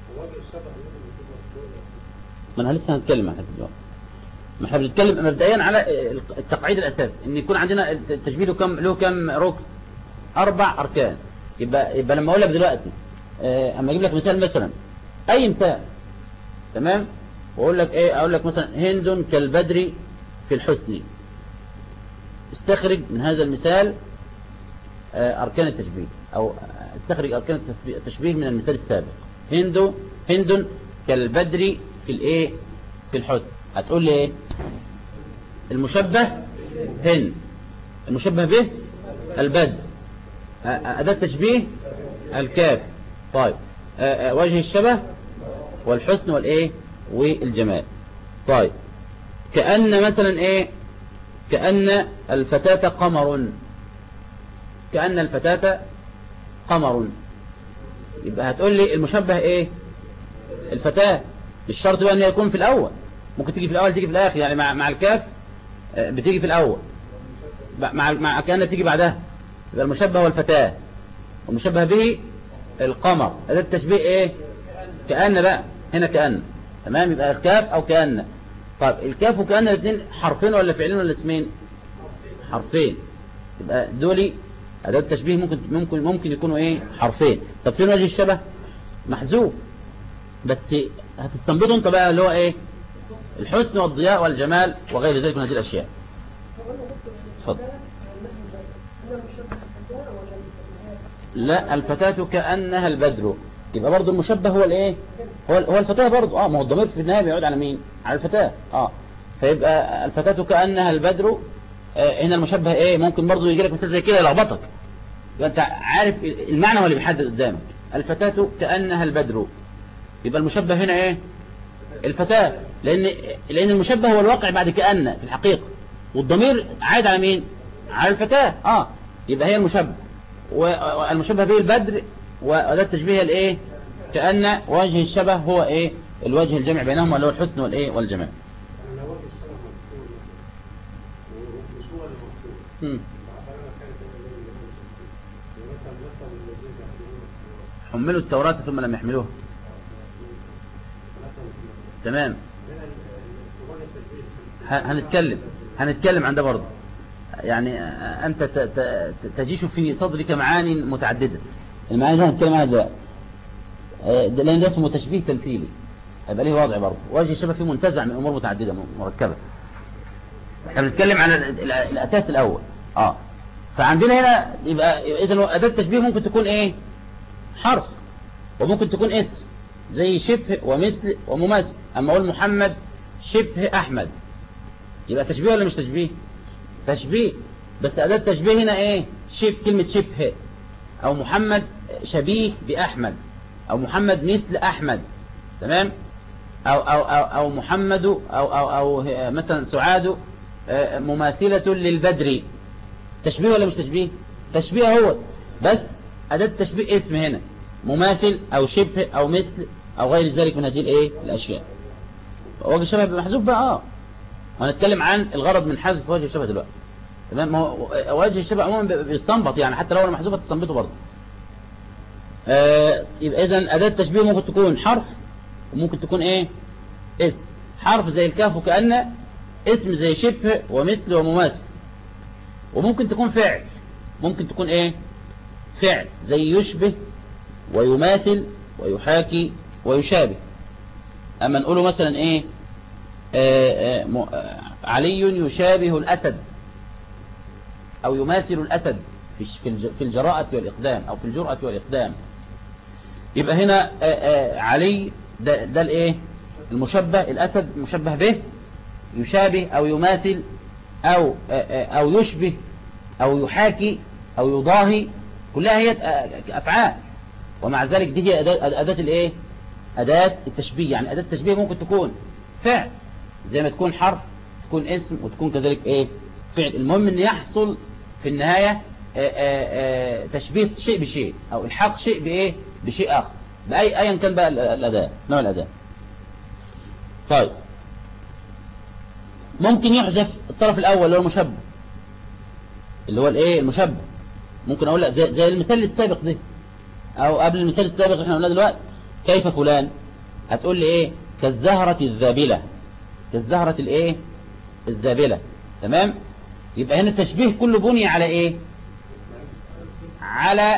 ما انا لسه هنتكلم عن دلوقتي ما احنا بنتكلم مبدئيا على التقعيد الاساسي ان يكون عندنا التشبيه له كم له كم ركن اربع اركان يبقى يبقى لما اقول لك دلوقتي اما اجيب لك مثال مثلا اي مثال تمام واقول لك ايه اقول لك مثلا هند كالبدر في الحسن استخرج من هذا المثال آه، أركان التشبيه أو استخرج أركان التشبيه من المثال السابق هند هند كالبدر في الإيه في الحسن هتقول لي إيه المشبه هند المشبه به البدر أداة تشبيه الكاف طيب وجه الشبه والحسن والإيه والجمال طيب كأن مثلا إيه كأن الفتاة قمر كأن الفتاة قمر يبقى هتقول لي المشبه ايه الفتاة مش شرط بقى ان يكون في الاول ممكن تيجي في الاول تيجي في الاخر يعني مع مع الكاف آه، بتيجي في الاول مع مع كأن تيجي بعدها يبقى المشبه هو الفتاة والمشبه به القمر هذا التشبيه ايه كأن بقى هنا كأن تمام يبقى الكاف او كأن طيب الكاف وكأن الاثنين حرفين ولا فعلين ولا اسمين حرفين يبقى دولي أداة التشبيه ممكن ممكن ممكن يكونوا إيه حرفين طب فين وجه الشبه محذوف بس هتستنبطه أنت بقى اللي هو إيه الحسن والضياء والجمال وغير ذلك من هذه الأشياء اتفضل لا الفتاة كأنها البدر يبقى برضو المشبه هو الايه هو هو الفتاة برضو اه ما هو الضمير في النهاية بيعود على مين على الفتاة اه فيبقى الفتاة كأنها البدر آه هنا المشبه ايه ممكن برضو يجي لك مثال زي كده يلخبطك يبقى انت عارف المعنى هو اللي بيحدد قدامك الفتاة كأنها البدر يبقى المشبه هنا ايه الفتاة لان لان المشبه هو الواقع بعد كأن في الحقيقة والضمير عايد على مين على الفتاة اه يبقى هي المشبه والمشبه به البدر وده التشبيه الايه كأن وجه الشبه هو ايه الوجه الجمع بينهما اللي هو الحسن والايه والجمال حملوا التوراة ثم لم يحملوها تمام هنتكلم هنتكلم عن ده برضه يعني أنت تجيش في صدرك معاني متعددة المعاني دي هنتكلم عنها دلوقتي آه، لأن ده اسمه تشبيه تمثيلي هيبقى ليه وضع برضه وجه الشبه فيه منتزع من أمور متعددة مركبة احنا بنتكلم عن الأساس الأول اه فعندنا هنا يبقى إذا أداة التشبيه ممكن تكون إيه حرف وممكن تكون اسم زي شبه ومثل ومماثل أما أقول محمد شبه أحمد يبقى تشبيه ولا مش تشبيه تشبيه بس أداة التشبيه هنا إيه شبه كلمة شبه أو محمد شبيه بأحمد أو محمد مثل أحمد تمام أو, أو, أو, أو محمد أو, أو, أو مثلا سعاد آه، مماثلة للبدر تشبيه ولا مش تشبيه تشبيه هو بس أداة التشبيه اسم هنا مماثل أو شبه أو مثل أو غير ذلك من هذه الإيه الأشياء وجه الشبه محذوف بقى اه هنتكلم عن الغرض من حذف وجه الشبه دلوقتي تمام ما وجه الشبه عموما بيستنبط يعني حتى لو انا محذوفه تستنبطه برضه آه يبقى اذا اداه التشبيه ممكن تكون حرف وممكن تكون ايه اسم حرف زي الكاف وكأن اسم زي شبه ومثل ومماثل وممكن تكون فعل ممكن تكون ايه فعل زي يشبه ويماثل ويحاكي ويشابه اما نقوله مثلا ايه آه آه, آه، علي يشابه الاسد او يماثل الاسد في الجراءة والاقدام او في الجرأة والاقدام يبقى هنا آه، علي ده, ده الايه المشبه الاسد مشبه به يشابه او يماثل او او يشبه او يحاكي او يضاهي كلها هي افعال ومع ذلك دي هي أداة, أداة الايه أداة التشبيه يعني أداة التشبيه ممكن تكون فعل زي ما تكون حرف تكون اسم وتكون كذلك ايه فعل المهم ان يحصل في النهاية آآ آآ تشبيه شيء بشيء او الحاق شيء بايه بشيء اخر باي ايا كان بقى الاداء نوع الاداء طيب ممكن يحذف الطرف الاول اللي هو المشبه اللي هو الايه المشبه ممكن اقول لك زي, زي المثال السابق ده او قبل المثال السابق اللي احنا قلناه دلوقتي كيف فلان هتقول لي ايه كالزهرة الذابلة كالزهرة الايه الذابلة تمام يبقى هنا التشبيه كله بني على ايه على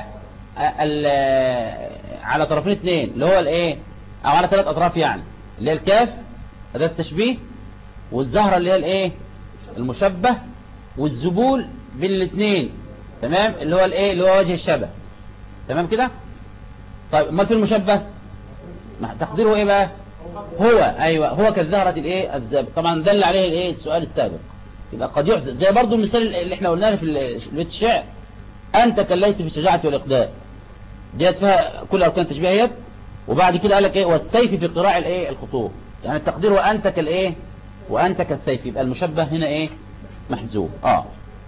على طرفين اثنين اللي هو الايه او على ثلاث اطراف يعني اللي هي الكاف اداه التشبيه والزهرة اللي هي الايه المشبه والزبول بين الاثنين تمام اللي هو الايه اللي هو وجه الشبه تمام كده طيب ما في المشبه تقديره ايه بقى هو ايوه هو كالزهرة الايه الزابق طبعا دل عليه الايه السؤال السابق يبقى قد يحسن زي برضو المثال اللي احنا قلناه في بيت الشعر انت كالليس في الشجاعة والاقدام ديت فيها كل اركان التشبيه اهيت وبعد كده قال لك ايه والسيف في قراع الايه الخطوط يعني التقدير وانت كالايه وانت كالسيف يبقى المشبه هنا ايه محذوف اه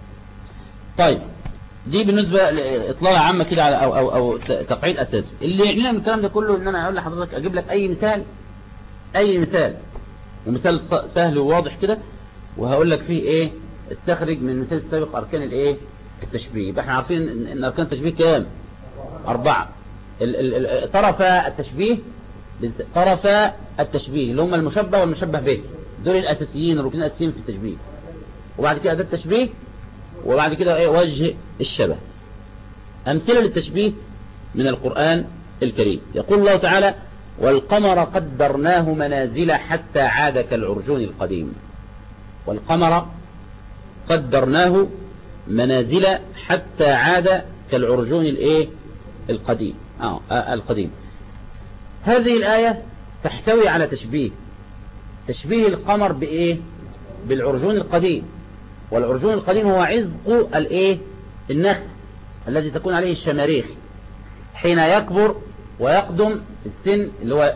طيب دي بالنسبة لإطلالة عامة كده على أو, أو, أو تقعيد أساسي اللي يعنينا من الكلام ده كله إن أنا أقول لحضرتك أجيب لك أي مثال أي مثال ومثال سهل وواضح كده وهقول لك فيه إيه استخرج من المثال السابق أركان الإيه التشبيه يبقى احنا عارفين إن أركان التشبيه كام أربعة طرف التشبيه طرف التشبيه اللي هم المشبه والمشبه به دول الأساسيين الركنين الأساسيين في التشبيه وبعد كده أداة التشبيه وبعد كده ايه وجه الشبه أمثلة للتشبيه من القرآن الكريم يقول الله تعالى والقمر قدرناه منازل حتى عاد كالعرجون القديم والقمر قدرناه منازل حتى عاد كالعرجون الايه القديم آه, آه القديم هذه الآية تحتوي على تشبيه تشبيه القمر بإيه بالعرجون القديم والعرجون القديم هو عزق الايه النخل الذي تكون عليه الشماريخ حين يكبر ويقدم السن اللي هو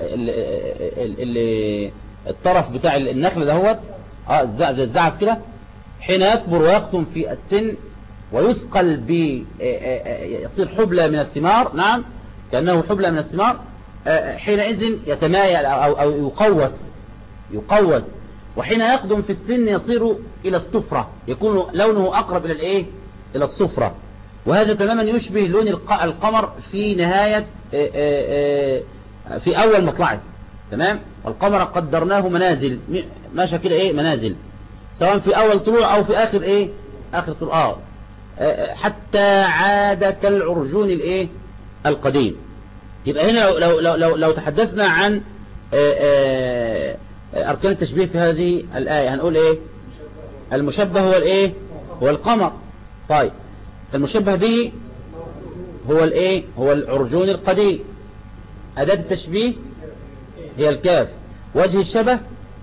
اللي الطرف بتاع النخل دهوت اه زي الزعف كده حين يكبر ويقدم في السن ويثقل ب يصير حبلى من الثمار نعم كأنه حبلى من الثمار حينئذ يتمايل أو, أو يقوس يقوس وحين يقدم في السن يصير إلى الصفرة يكون لونه أقرب إلى الإيه إلى الصفرة وهذا تماما يشبه لون القمر في نهاية في أول مطلعه تمام والقمر قدرناه منازل ماشى كده إيه منازل سواء في أول طلوع أو في آخر إيه آخر طلوع آه حتى عاد كالعرجون الإيه القديم يبقى هنا لو, لو, لو, لو تحدثنا عن آآ آآ أركان التشبيه في هذه الآية هنقول إيه المشبه هو الإيه هو القمر طيب المشبه به هو الإيه هو العرجون القديم أداة التشبيه هي الكاف وجه الشبه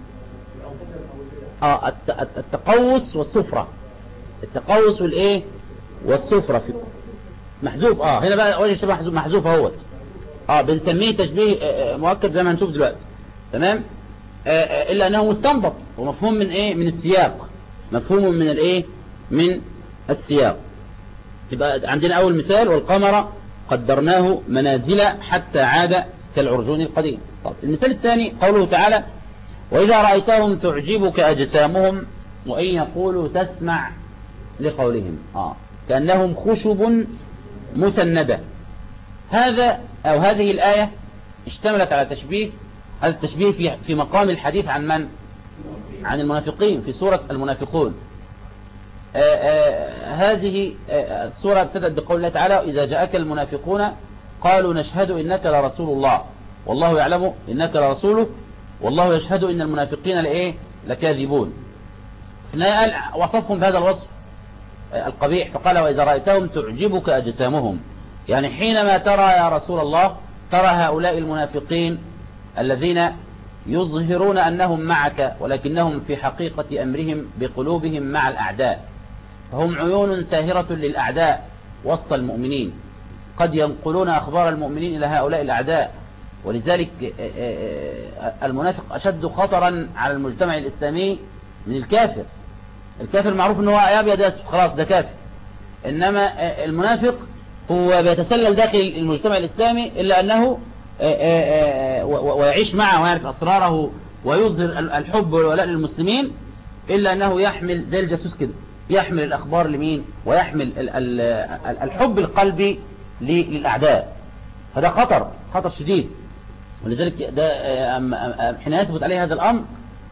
آه التقوس والصفرة التقوس والإيه والصفرة في محذوف آه هنا بقى وجه الشبه محذوف محذوف اهوت آه بنسميه تشبيه مؤكد زي ما هنشوف دلوقتي تمام إلا أنه مستنبط ومفهوم من إيه من السياق مفهوم من الإيه من السياق يبقى عندنا أول مثال والقمر قدرناه منازل حتى عاد كالعرجون القديم طب المثال الثاني قوله تعالى وإذا رأيتهم تعجبك أجسامهم وإن يقولوا تسمع لقولهم آه كأنهم خشب مسندة هذا أو هذه الآية اشتملت على تشبيه هذا التشبيه في في مقام الحديث عن من عن المنافقين في سورة المنافقون آآ آآ هذه السورة ابتدت بقول الله تعالى إذا جاءك المنافقون قالوا نشهد إنك لرسول الله والله يعلم إنك لرسوله والله يشهد إن المنافقين لإيه لكاذبون قال وصفهم بهذا الوصف القبيح فقال وإذا رأيتهم تعجبك أجسامهم يعني حينما ترى يا رسول الله ترى هؤلاء المنافقين الذين يظهرون أنهم معك ولكنهم في حقيقة أمرهم بقلوبهم مع الأعداء فهم عيون ساهرة للأعداء وسط المؤمنين قد ينقلون أخبار المؤمنين إلى هؤلاء الأعداء ولذلك المنافق أشد خطرا على المجتمع الإسلامي من الكافر الكافر معروف أنه أبيض يسود خلاص ده كافر إنما المنافق هو بيتسلل داخل المجتمع الإسلامي إلا أنه ويعيش معه ويعرف أسراره ويظهر الحب والولاء للمسلمين إلا أنه يحمل زي الجاسوس كده يحمل الأخبار لمين ويحمل الحب القلبي للأعداء هذا خطر خطر شديد ولذلك ده حين يثبت عليه هذا الأمر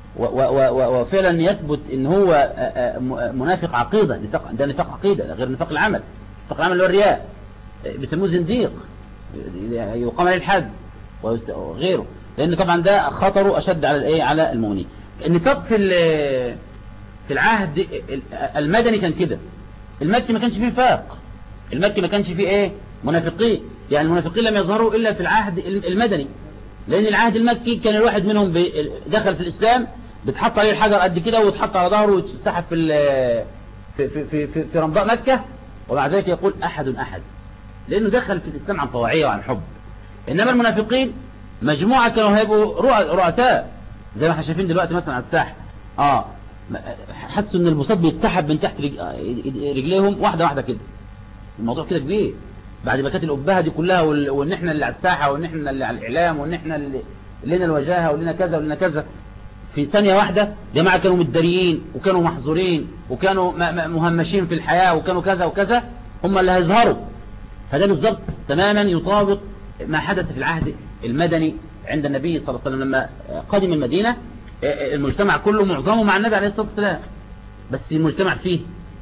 وفعلا يثبت ان هو منافق عقيدة ده نفاق عقيدة غير نفاق العمل نفاق العمل اللي هو الرياء بيسموه زنديق يقام عليه الحد وغيره لان طبعا ده خطره اشد على الايه على المؤمنين النفاق في في العهد المدني كان كده المكي ما كانش فيه نفاق المكي ما كانش فيه ايه منافقين يعني المنافقين لم يظهروا الا في العهد المدني لان العهد المكي كان الواحد منهم دخل في الاسلام بتحط عليه الحجر قد كده ويتحط على ظهره ويتسحب في في في في, في, في رمضاء مكة ومع ذلك يقول احد احد لانه دخل في الاسلام عن طواعية وعن حب انما المنافقين مجموعة كانوا هيبقوا رؤساء زي ما احنا شايفين دلوقتي مثلا على الساحة اه حسوا ان البساط بيتسحب من تحت رجليهم واحدة واحدة كده الموضوع كده كبير بعد ما كانت الأبهة دي كلها وان احنا اللي على الساحة وان احنا اللي على الإعلام وان احنا اللي لنا الوجاهة ولنا كذا ولنا كذا في ثانية واحدة جماعة كانوا متداريين وكانوا محظورين وكانوا مهمشين في الحياة وكانوا كذا وكذا هم اللي هيظهروا فده بالضبط تماما يطابق ما حدث في العهد المدني عند النبي صلى الله عليه وسلم لما قدم المدينة المجتمع كله معظمه مع النبي عليه الصلاة والسلام بس المجتمع فيه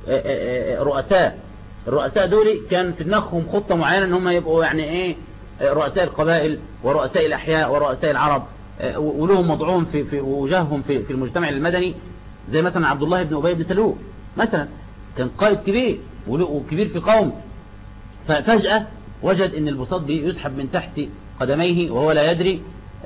رؤساء الرؤساء دول كان في دماغهم خطة معينة ان هم يبقوا يعني ايه رؤساء القبائل ورؤساء الاحياء ورؤساء العرب ولهم وضعهم في في وجههم في في المجتمع المدني زي مثلا عبد الله بن ابي بن سلول مثلا كان قائد كبير وكبير في قوم ففجأة وجد ان البساط يسحب من تحت قدميه وهو لا يدري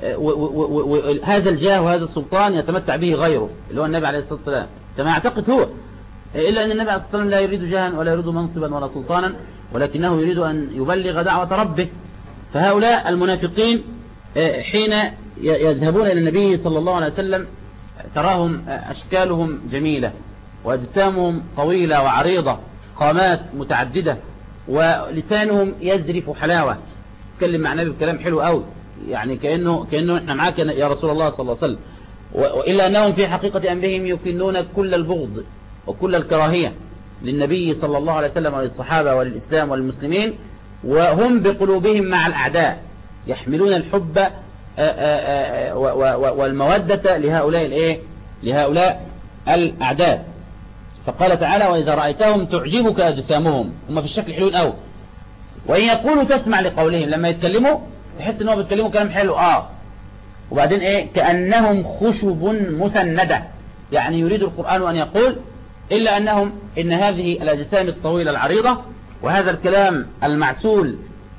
وهذا الجاه وهذا السلطان يتمتع به غيره اللي هو النبي عليه الصلاة والسلام كما يعتقد هو إلا أن النبي عليه الصلاة والسلام لا يريد جاها ولا يريد منصبا ولا سلطانا ولكنه يريد أن يبلغ دعوة ربه فهؤلاء المنافقين حين يذهبون إلى النبي صلى الله عليه وسلم تراهم أشكالهم جميلة وأجسامهم طويلة وعريضة قامات متعددة ولسانهم يزرف حلاوة يتكلم مع النبي بكلام حلو قوي يعني كأنه, كأنه احنا معاك يا رسول الله صلى الله عليه وسلم وإلا أنهم في حقيقة أمرهم يكنون كل البغض وكل الكراهية للنبي صلى الله عليه وسلم وللصحابة وللإسلام وللمسلمين وهم بقلوبهم مع الأعداء يحملون الحب والمودة لهؤلاء الايه لهؤلاء الأعداء فقال تعالى وإذا رأيتهم تعجبك أجسامهم هم في الشكل حلوين أوي وإن يقولوا تسمع لقولهم لما يتكلموا تحس إنهم بيتكلموا كلام حلو آه وبعدين إيه كأنهم خشب مسندة يعني يريد القرآن أن يقول إلا أنهم إن هذه الأجسام الطويلة العريضة وهذا الكلام المعسول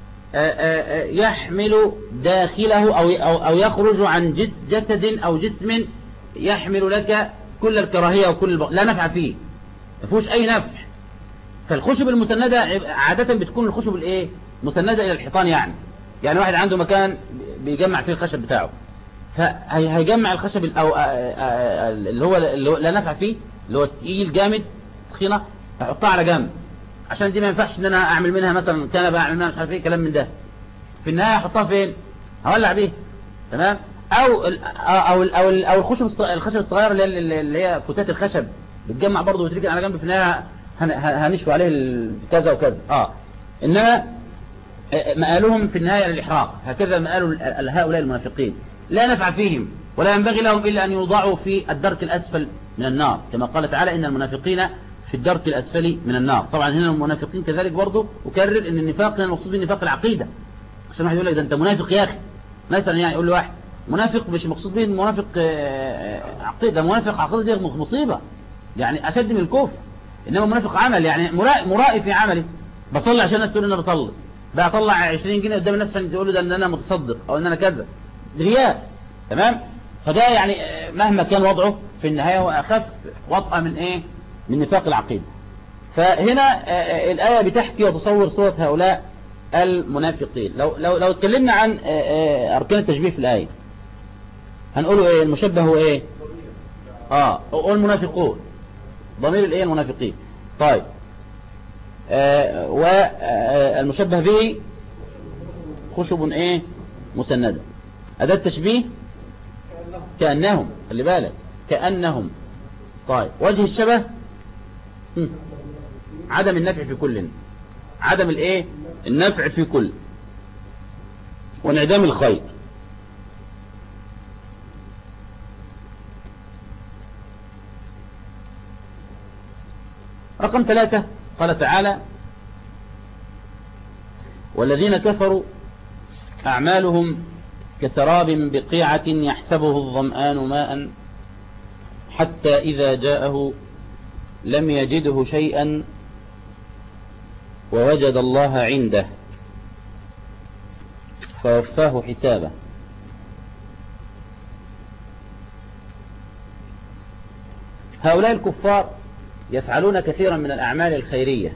يحمل داخله أو, أو, أو يخرج عن جس جسد أو جسم يحمل لك كل الكراهية وكل البغض لا نفع فيه ما فيهوش أي نفع فالخشب المسندة عادة بتكون الخشب الايه مسندة إلى الحيطان يعني يعني واحد عنده مكان بيجمع فيه الخشب بتاعه فهيجمع الخشب أو اللي هو اللي لا نفع فيه اللي هو التقيل جامد تخينة هحطها على جنب عشان دي ما ينفعش ان انا اعمل منها مثلا كنبه اعمل منها مش عارف ايه كلام من ده في النهايه احطها فين هولع بيه تمام او ال او ال او ال او الخشب الخشب الصغير اللي هي اللي هي فتات الخشب بتجمع برضه وتركن على جنب في النهايه هنشوي عليه كذا وكذا اه انما مآلهم في النهايه للاحراق هكذا مآل هؤلاء المنافقين لا نفع فيهم ولا ينبغي لهم الا ان يوضعوا في الدرك الاسفل من النار كما قال تعالى ان المنافقين في الدرك الأسفل من النار طبعا هنا المنافقين كذلك برضه أكرر أن النفاق هنا المقصود بالنفاق العقيدة عشان واحد يقول لك ده أنت منافق يا أخي مثلا يعني يقول له واحد منافق مش مقصود به منافق عقيدة منافق عقيدة دي مصيبة يعني أشد من الكفر إنما منافق عمل يعني مرائي في عملي بصلي عشان الناس تقول إن أنا بصلي بقى أطلع 20 جنيه قدام الناس عشان تقول له ده إن أنا متصدق أو إن أنا كذا رياء تمام فده يعني مهما كان وضعه في النهاية هو أخف وطأة من إيه من نفاق العقيدة فهنا الآية بتحكي وتصور صورة هؤلاء المنافقين لو لو لو اتكلمنا عن أركان التشبيه في الآية هنقوله إيه المشبه هو إيه آه هو المنافقون ضمير الإيه المنافقين طيب آه والمشبه به خشب إيه مسندة أداة تشبيه كأنهم خلي بالك كأنهم طيب وجه الشبه عدم النفع في كل عدم الايه النفع في كل وانعدام الخير رقم ثلاثة قال تعالى والذين كفروا أعمالهم كسراب بقيعة يحسبه الظمآن ماء حتى إذا جاءه لم يجده شيئا ووجد الله عنده فوفاه حسابه هؤلاء الكفار يفعلون كثيرا من الأعمال الخيرية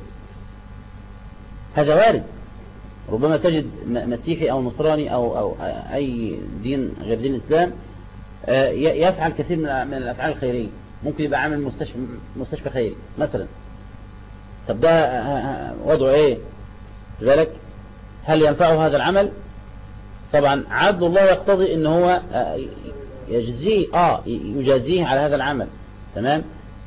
هذا وارد ربما تجد مسيحي أو نصراني أو, أو أي دين غير دين الإسلام آه، يفعل كثير من الأفعال الخيرية ممكن يبقى عامل مستشفى, مستشفى خيري مثلا طب ده آه، آه، وضعه ايه ذلك هل ينفعه هذا العمل طبعا عدل الله يقتضي ان هو يجزيه اه يجازيه على هذا العمل تمام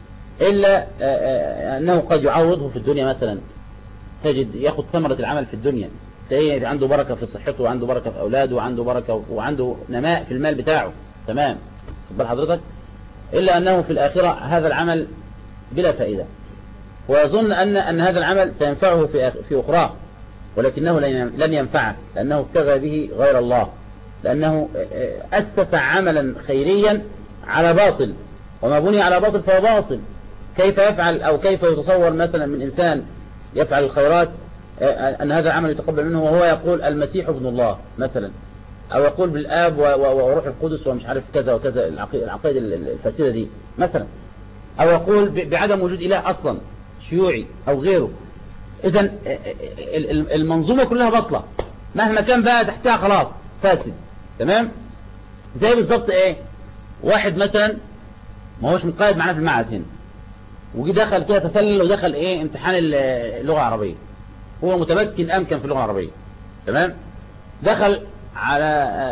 إلا أنه قد يعوضه في الدنيا مثلا تجد ياخد ثمرة العمل في الدنيا تلاقيه عنده بركة في صحته وعنده بركة في أولاده وعنده بركة وعنده نماء في المال بتاعه تمام خبر حضرتك إلا أنه في الآخرة هذا العمل بلا فائدة ويظن أن أن هذا العمل سينفعه في في أخرى ولكنه لن ينفعه لأنه ابتغى به غير الله لأنه أسس عملا خيريا على باطل وما بني على باطل فهو باطل كيف يفعل أو كيف يتصور مثلا من إنسان يفعل الخيرات أن هذا العمل يتقبل منه وهو يقول المسيح ابن الله مثلا أو يقول بالآب وروح القدس ومش عارف كذا وكذا العقائد الفاسدة دي مثلا أو يقول بعدم وجود إله أصلا شيوعي أو غيره إذا المنظومة كلها بطلة مهما كان بقى تحتها خلاص فاسد تمام زي بالضبط ايه واحد مثلا ما هوش مقيد معانا في المعهد هنا وجي دخل كده تسلل ودخل ايه امتحان اللغة العربية هو متمكن امكن في اللغة العربية تمام دخل على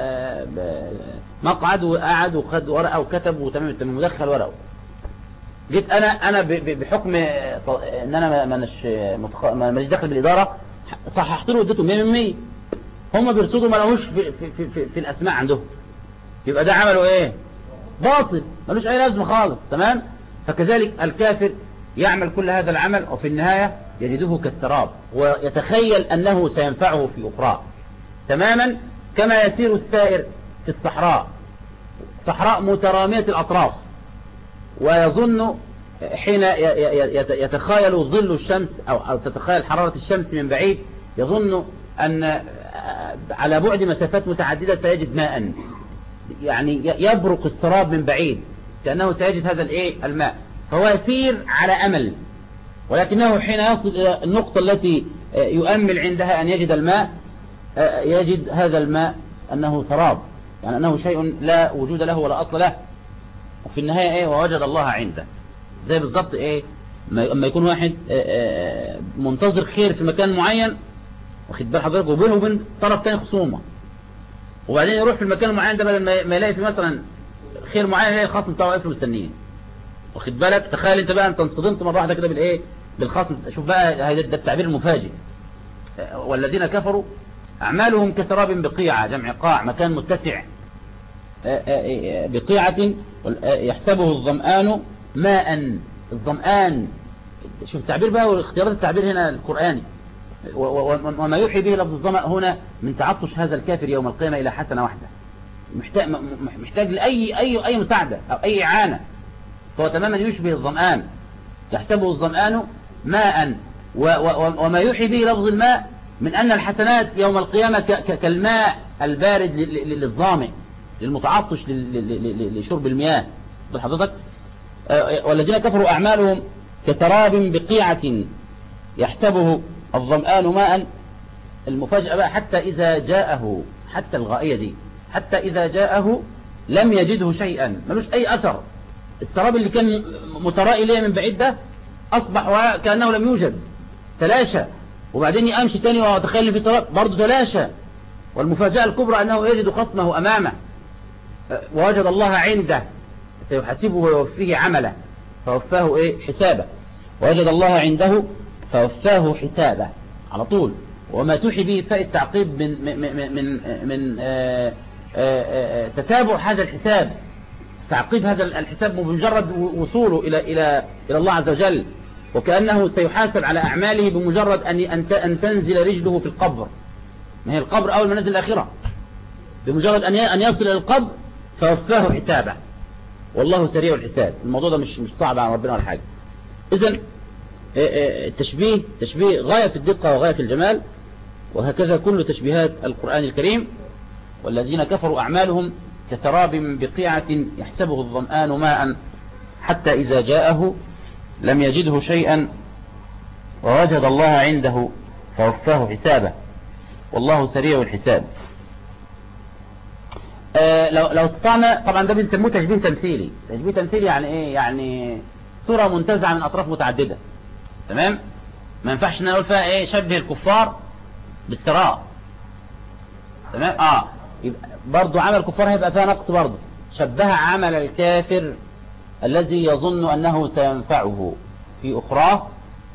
آه، مقعد وقعد وخد ورقة وكتب وتمام التمام ودخل ورقه جيت انا انا بحكم ان انا مانيش مانيش داخل بالاداره صححت له واديته 100 من 100 هم بيرصدوا ما لهوش في, في, في, في, في الاسماء عندهم يبقى ده عملوا ايه باطل ملوش اي لازمه خالص تمام فكذلك الكافر يعمل كل هذا العمل وفي النهاية يجده كالسراب ويتخيل أنه سينفعه في أخرى تماما كما يسير السائر في الصحراء صحراء مترامية الأطراف ويظن حين يتخيل ظل الشمس أو تتخيل حرارة الشمس من بعيد يظن أن على بعد مسافات متعددة سيجد ماء يعني يبرق السراب من بعيد كأنه سيجد هذا الايه الماء فهو يسير على أمل ولكنه حين يصل إلى النقطة التي يؤمل عندها أن يجد الماء يجد هذا الماء أنه سراب يعني أنه شيء لا وجود له ولا أصل له وفي النهاية إيه ووجد الله عنده زي بالضبط إيه لما يكون واحد منتظر خير في مكان معين واخد بال حضرتك وبينه وبين طرف تاني خصومة وبعدين يروح في المكان المعين ده بدل ما يلاقي في مثلا خير معين يلاقي الخصم بتاعه واقف مستنيه واخد بالك تخيل انت بقى انت انصدمت مره واحده كده بالايه بالخصم شوف بقى ده التعبير المفاجئ والذين كفروا اعمالهم كسراب بقيعه جمع قاع مكان متسع بقيعه يحسبه الظمآن ماء الظمآن شوف التعبير بقى واختيارات التعبير هنا القرآني وما يوحي به لفظ الظمأ هنا من تعطش هذا الكافر يوم القيامة إلى حسنة واحدة محتاج, محتاج لأي أي أي مساعدة أو أي إعانة فهو تماما يشبه الظمآن يحسبه الظمآن ماء وما يوحي به لفظ الماء من أن الحسنات يوم القيامة كالماء البارد للظامئ للمتعطش لشرب المياه حضرتك والذين كفروا أعمالهم كسراب بقيعة يحسبه الظمآن ماء المفاجأة بقى حتى إذا جاءه حتى الغائية دي حتى إذا جاءه لم يجده شيئا ملوش أي أثر السراب اللي كان مترائي ليه من بعيد ده أصبح كأنه لم يوجد تلاشى وبعدين يمشي تاني وتخيل في سراب برضه تلاشى والمفاجأة الكبرى أنه يجد خصمه أمامه ووجد الله عنده سيحاسبه ويوفيه عمله فوفاه إيه حسابه ووجد الله عنده فوفاه حسابه على طول وما توحي به فاء التعقيب من من من من آآ آآ تتابع هذا الحساب تعقيب هذا الحساب بمجرد وصوله إلى إلى إلى الله عز وجل وكأنه سيحاسب على أعماله بمجرد أن أن تنزل رجله في القبر ما هي القبر أول منازل الآخرة بمجرد أن أن يصل إلى القبر فوفاه حسابه والله سريع الحساب الموضوع ده مش مش صعب على ربنا ولا حاجة إذا التشبيه تشبيه غاية في الدقة وغاية في الجمال وهكذا كل تشبيهات القرآن الكريم والذين كفروا أعمالهم كسراب بقيعة يحسبه الظمآن ماء حتى إذا جاءه لم يجده شيئا ووجد الله عنده فوفاه حسابه والله سريع الحساب آه لو لو استطعنا طبعا ده بنسموه تشبيه تمثيلي تشبيه تمثيلي يعني ايه يعني صورة منتزعة من اطراف متعددة تمام ما ينفعش ان اقول فيها ايه شبه الكفار بالسراء تمام اه يبقى برضه عمل الكفار هيبقى فيها نقص برضه شبه عمل الكافر الذي يظن انه سينفعه في اخراه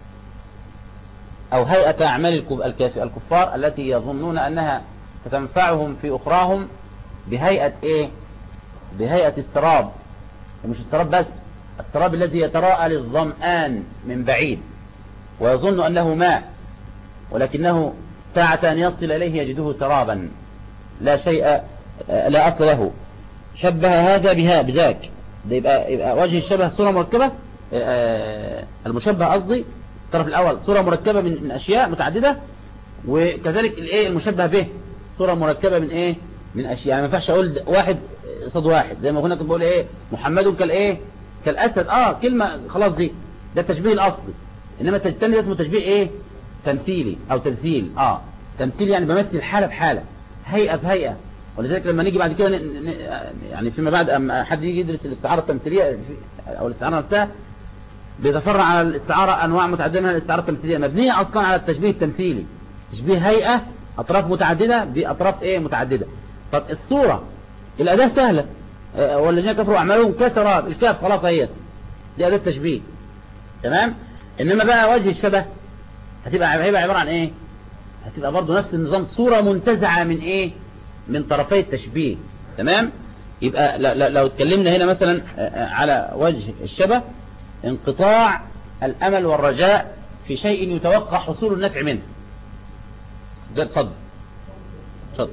او هيئة اعمال الكفار التي يظنون انها ستنفعهم في اخراهم بهيئة ايه بهيئة السراب ومش السراب بس السراب الذي يتراءى للظمآن من بعيد ويظن أنه ماء ولكنه ساعة أن يصل إليه يجده سرابا لا شيء لا أصل له شبه هذا بها بذاك ده يبقى, يبقى وجه الشبه صورة مركبة المشبه قصدي الطرف الأول صورة مركبة من أشياء متعددة وكذلك الايه المشبه به صورة مركبة من ايه من اشياء يعني ما ينفعش اقول واحد صد واحد زي ما كنا كنت بقول ايه محمد كالايه كالاسد اه كلمة خلاص دي ده التشبيه الاصلي انما التاني اسمه تشبيه ايه تمثيلي او تمثيل اه تمثيل يعني بمثل حالة بحالة هيئة بهيئة ولذلك لما نيجي بعد كده ن... ن... يعني فيما بعد اما حد يجي يدرس الاستعارة التمثيلية او الاستعارة نفسها بيتفرع على الاستعارة انواع متعددة من الاستعارة التمثيلية مبنية اصلا على التشبيه التمثيلي تشبيه هيئة اطراف متعددة باطراف ايه متعددة طب الصورة الاداة سهلة أه والذين كفروا اعمالهم كسراب الكاف خلاص هي دي اداة تشبيه تمام انما بقى وجه الشبه هتبقى هيبقى عبارة عن ايه هتبقى برضو نفس النظام صورة منتزعة من ايه من طرفي التشبيه تمام يبقى لو اتكلمنا هنا مثلا على وجه الشبه انقطاع الامل والرجاء في شيء يتوقع حصول النفع منه ده تصدق تصدق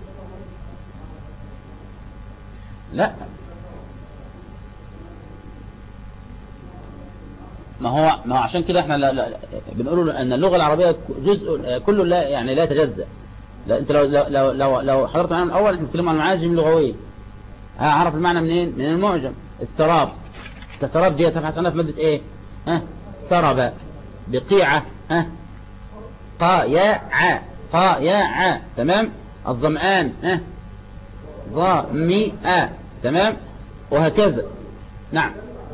لا ما هو ما هو عشان كده احنا لا لا بنقول ان اللغة العربية جزء كله لا يعني لا يتجزأ لا انت لو لو لو لو حضرت معانا الاول احنا بنتكلم عن المعاجم اللغوية هعرف المعنى منين من المعجم السراب كسراب دي تبحث عنها في مادة ايه ها سرب بقيعة ها قا يا ع قا يا ع تمام الظمآن ها ظامئ تمام وهكذا نعم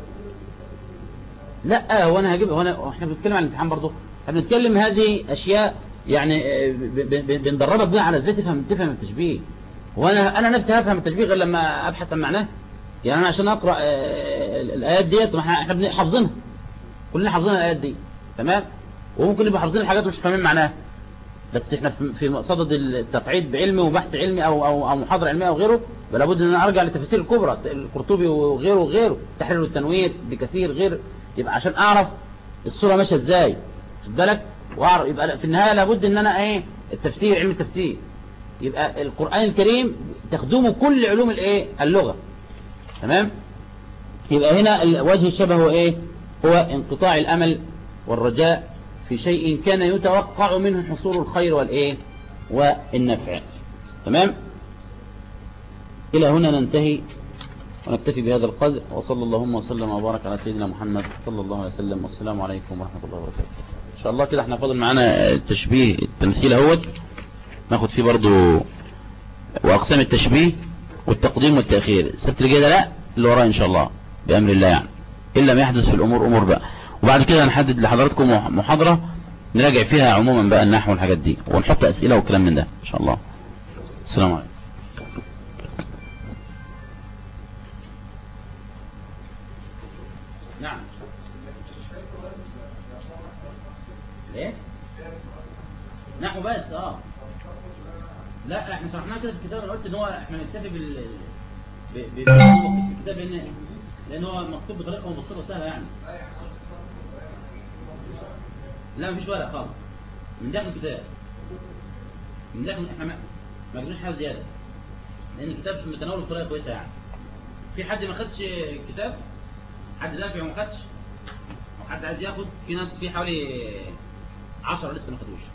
لا هو انا هجيب هو انا احنا بنتكلم عن الامتحان برضه احنا بنتكلم هذه اشياء يعني بندربك بقى على ازاي تفهم تفهم التشبيه وانا انا نفسي هفهم التشبيه غير لما ابحث عن معناه يعني انا عشان اقرا الايات ديت احنا حافظينها كلنا حافظين الايات دي تمام وممكن نبقى حافظين الحاجات ومش فاهمين معناها بس احنا في صدد التقعيد بعلمي وبحث علمي او او او محاضره علميه او غيره فلا بد ان انا ارجع للتفاسير الكبرى القرطبي وغيره وغيره تحرير التنوير بكثير غير يبقى عشان اعرف الصوره ماشيه ازاي خد بالك واعرف يبقى في النهايه لابد ان انا ايه التفسير علم التفسير يبقى القران الكريم تخدمه كل علوم الايه اللغه تمام يبقى هنا وجه الشبه هو ايه هو انقطاع الامل والرجاء في شيء كان يتوقع منه حصول الخير والايه والنفع تمام الى هنا ننتهي ونكتفي بهذا القدر وصلى اللهم وسلم وبارك على سيدنا محمد صلى الله عليه وسلم والسلام عليكم ورحمة الله وبركاته ان شاء الله كده احنا فاضل معانا التشبيه التمثيل اهوت ناخد فيه برضو واقسام التشبيه والتقديم والتأخير السبت الجاي ده لا اللي وراه ان شاء الله بأمر الله يعني إلا ما يحدث في الأمور أمور بقى وبعد كده هنحدد لحضراتكم محاضرة نراجع فيها عموما بقى النحو والحاجات دي ونحط أسئلة وكلام من ده إن شاء الله السلام عليكم نعم ايه نحو بس اه لا احنا شرحناها كده في الكتاب انا قلت ان هو احنا نكتفي بال ب... ب... في الكتاب لان لان هو مكتوب بطريقه مبسطه وسهله يعني لا مفيش ورق خالص من داخل الكتاب من داخل احنا ما ما جبناش حاجه زياده لان الكتاب متناول بطريقه كويسه يعني في حد ما خدش الكتاب حد دافع وما خدش حد عايز ياخد في ناس في حوالي 10 لسه ما خدوش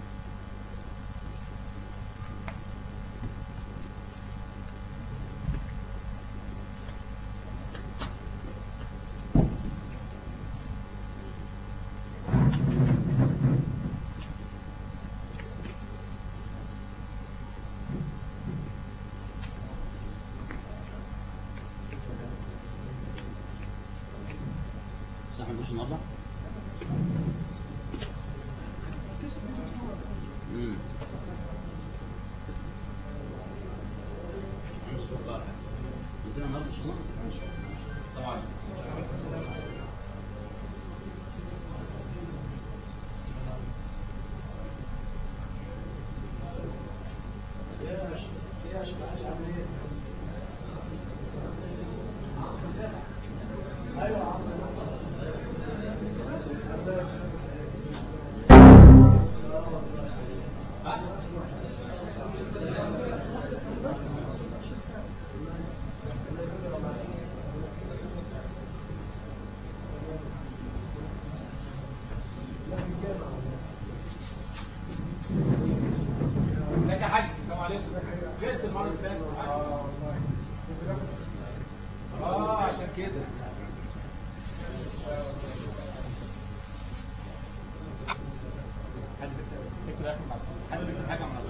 صح ما نقولش النهارده امم عنده ظروف بقى. عندنا النهارده ان شاء الله سبعة وعشرين. ازيك يا حاج السلام عليكم جيت المره اللي فاتت اه عشان كده حد فكر اخر مع حد فكر حاجه مع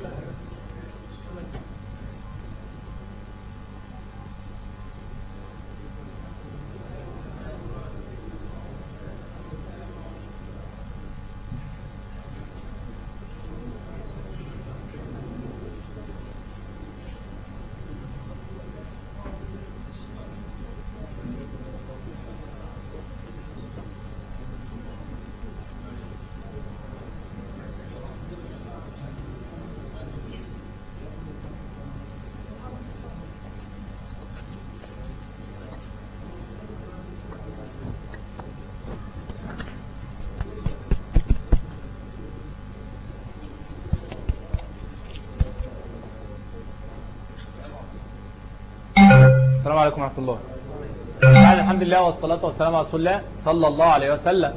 السلام عليكم ورحمه الله بعد الحمد لله والصلاه والسلام على رسول الله صلى الله عليه وسلم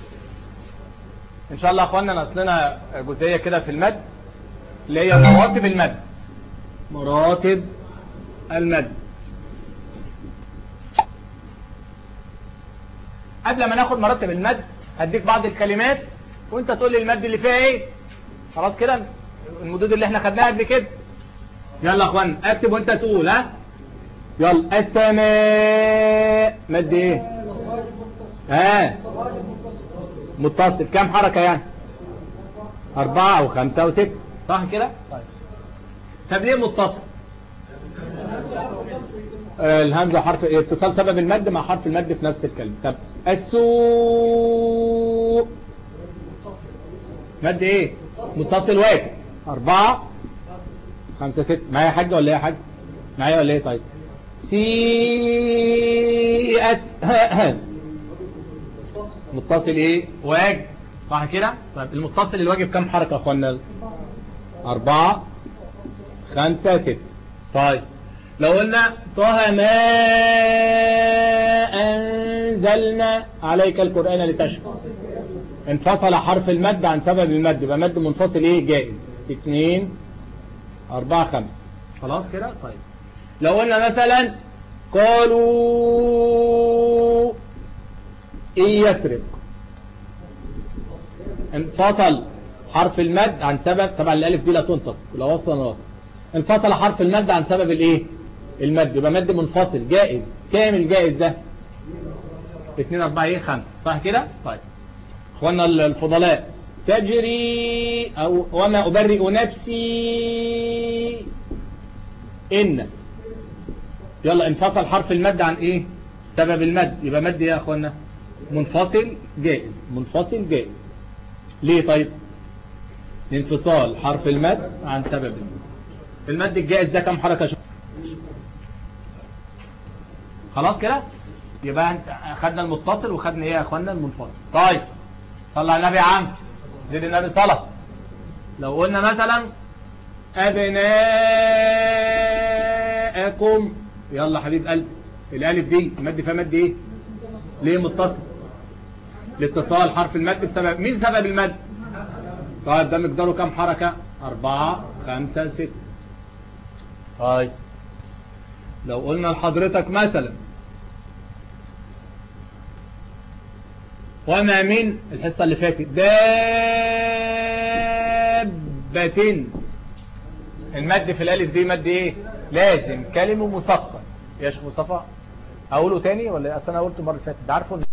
ان شاء الله يا اخوانا ناقص لنا جزئيه كده في المد اللي هي مراتب المد مراتب المد قبل ما ناخد مراتب المد هديك بعض الكلمات وانت تقول لي المد اللي فيها ايه خلاص كده المدود اللي احنا خدناها قبل كده يلا يا اخوانا اكتب وانت تقول ها يلا السماء مد ايه ها متصل كام حركة يعني أربعة أو خمسة أو ستة صح كده طيب طب ليه متصل آه، الهمزة حرف إيه؟ اتصال سبب المد مع حرف المد في نفس الكلمة طب السوء مد ايه متصل واحد أربعة خمسة ستة معايا يا حاج ولا ايه يا حاج معايا ولا ايه طيب سيئت متصل ايه واجب صح كده طيب المتصل الواجب كم حركة يا اخوانا أربعة خمسة ستة طيب لو قلنا طه ما أنزلنا عليك القرآن لتشكر انفصل حرف المد عن سبب المد يبقى مد منفصل ايه جائز اثنين أربعة خمسة خلاص كده طيب لو قلنا مثلا قالوا إن يسرق انفصل حرف المد عن سبب طبعا الالف دي لا تنطق ولا وصل ولا وصل انفصل حرف المد عن سبب الايه المد يبقى مد منفصل جائز كام الجائز ده 2 4 ايه 5 صح كده طيب اخوانا الفضلاء تجري او وما ابرئ نفسي ان يلا انفصل حرف المد عن ايه سبب المد يبقى مد ايه يا اخوانا منفصل جائز منفصل جائز ليه طيب انفصال حرف المد عن سبب المد المد الجائز ده كم حركة شو خلاص كده يبقى انت خدنا المتصل وخدنا ايه يا اخوانا المنفصل طيب صلى على النبي يا عم زيد النبي صلاه لو قلنا مثلا ابناءكم يلا حبيب قلبي الالف دي المد فيها مد ايه ليه متصل لاتصال حرف المد بسبب مين سبب المد طيب ده مقداره كام حركة أربعة خمسة ستة طيب لو قلنا لحضرتك مثلا وما من الحصة اللي فاتت دابة المد في الالف دي مد ايه لازم كلمة مثقل يا شيخ مصطفى اقوله تاني ولا اصل انا قلته المره اللي فاتت ده عارفه ان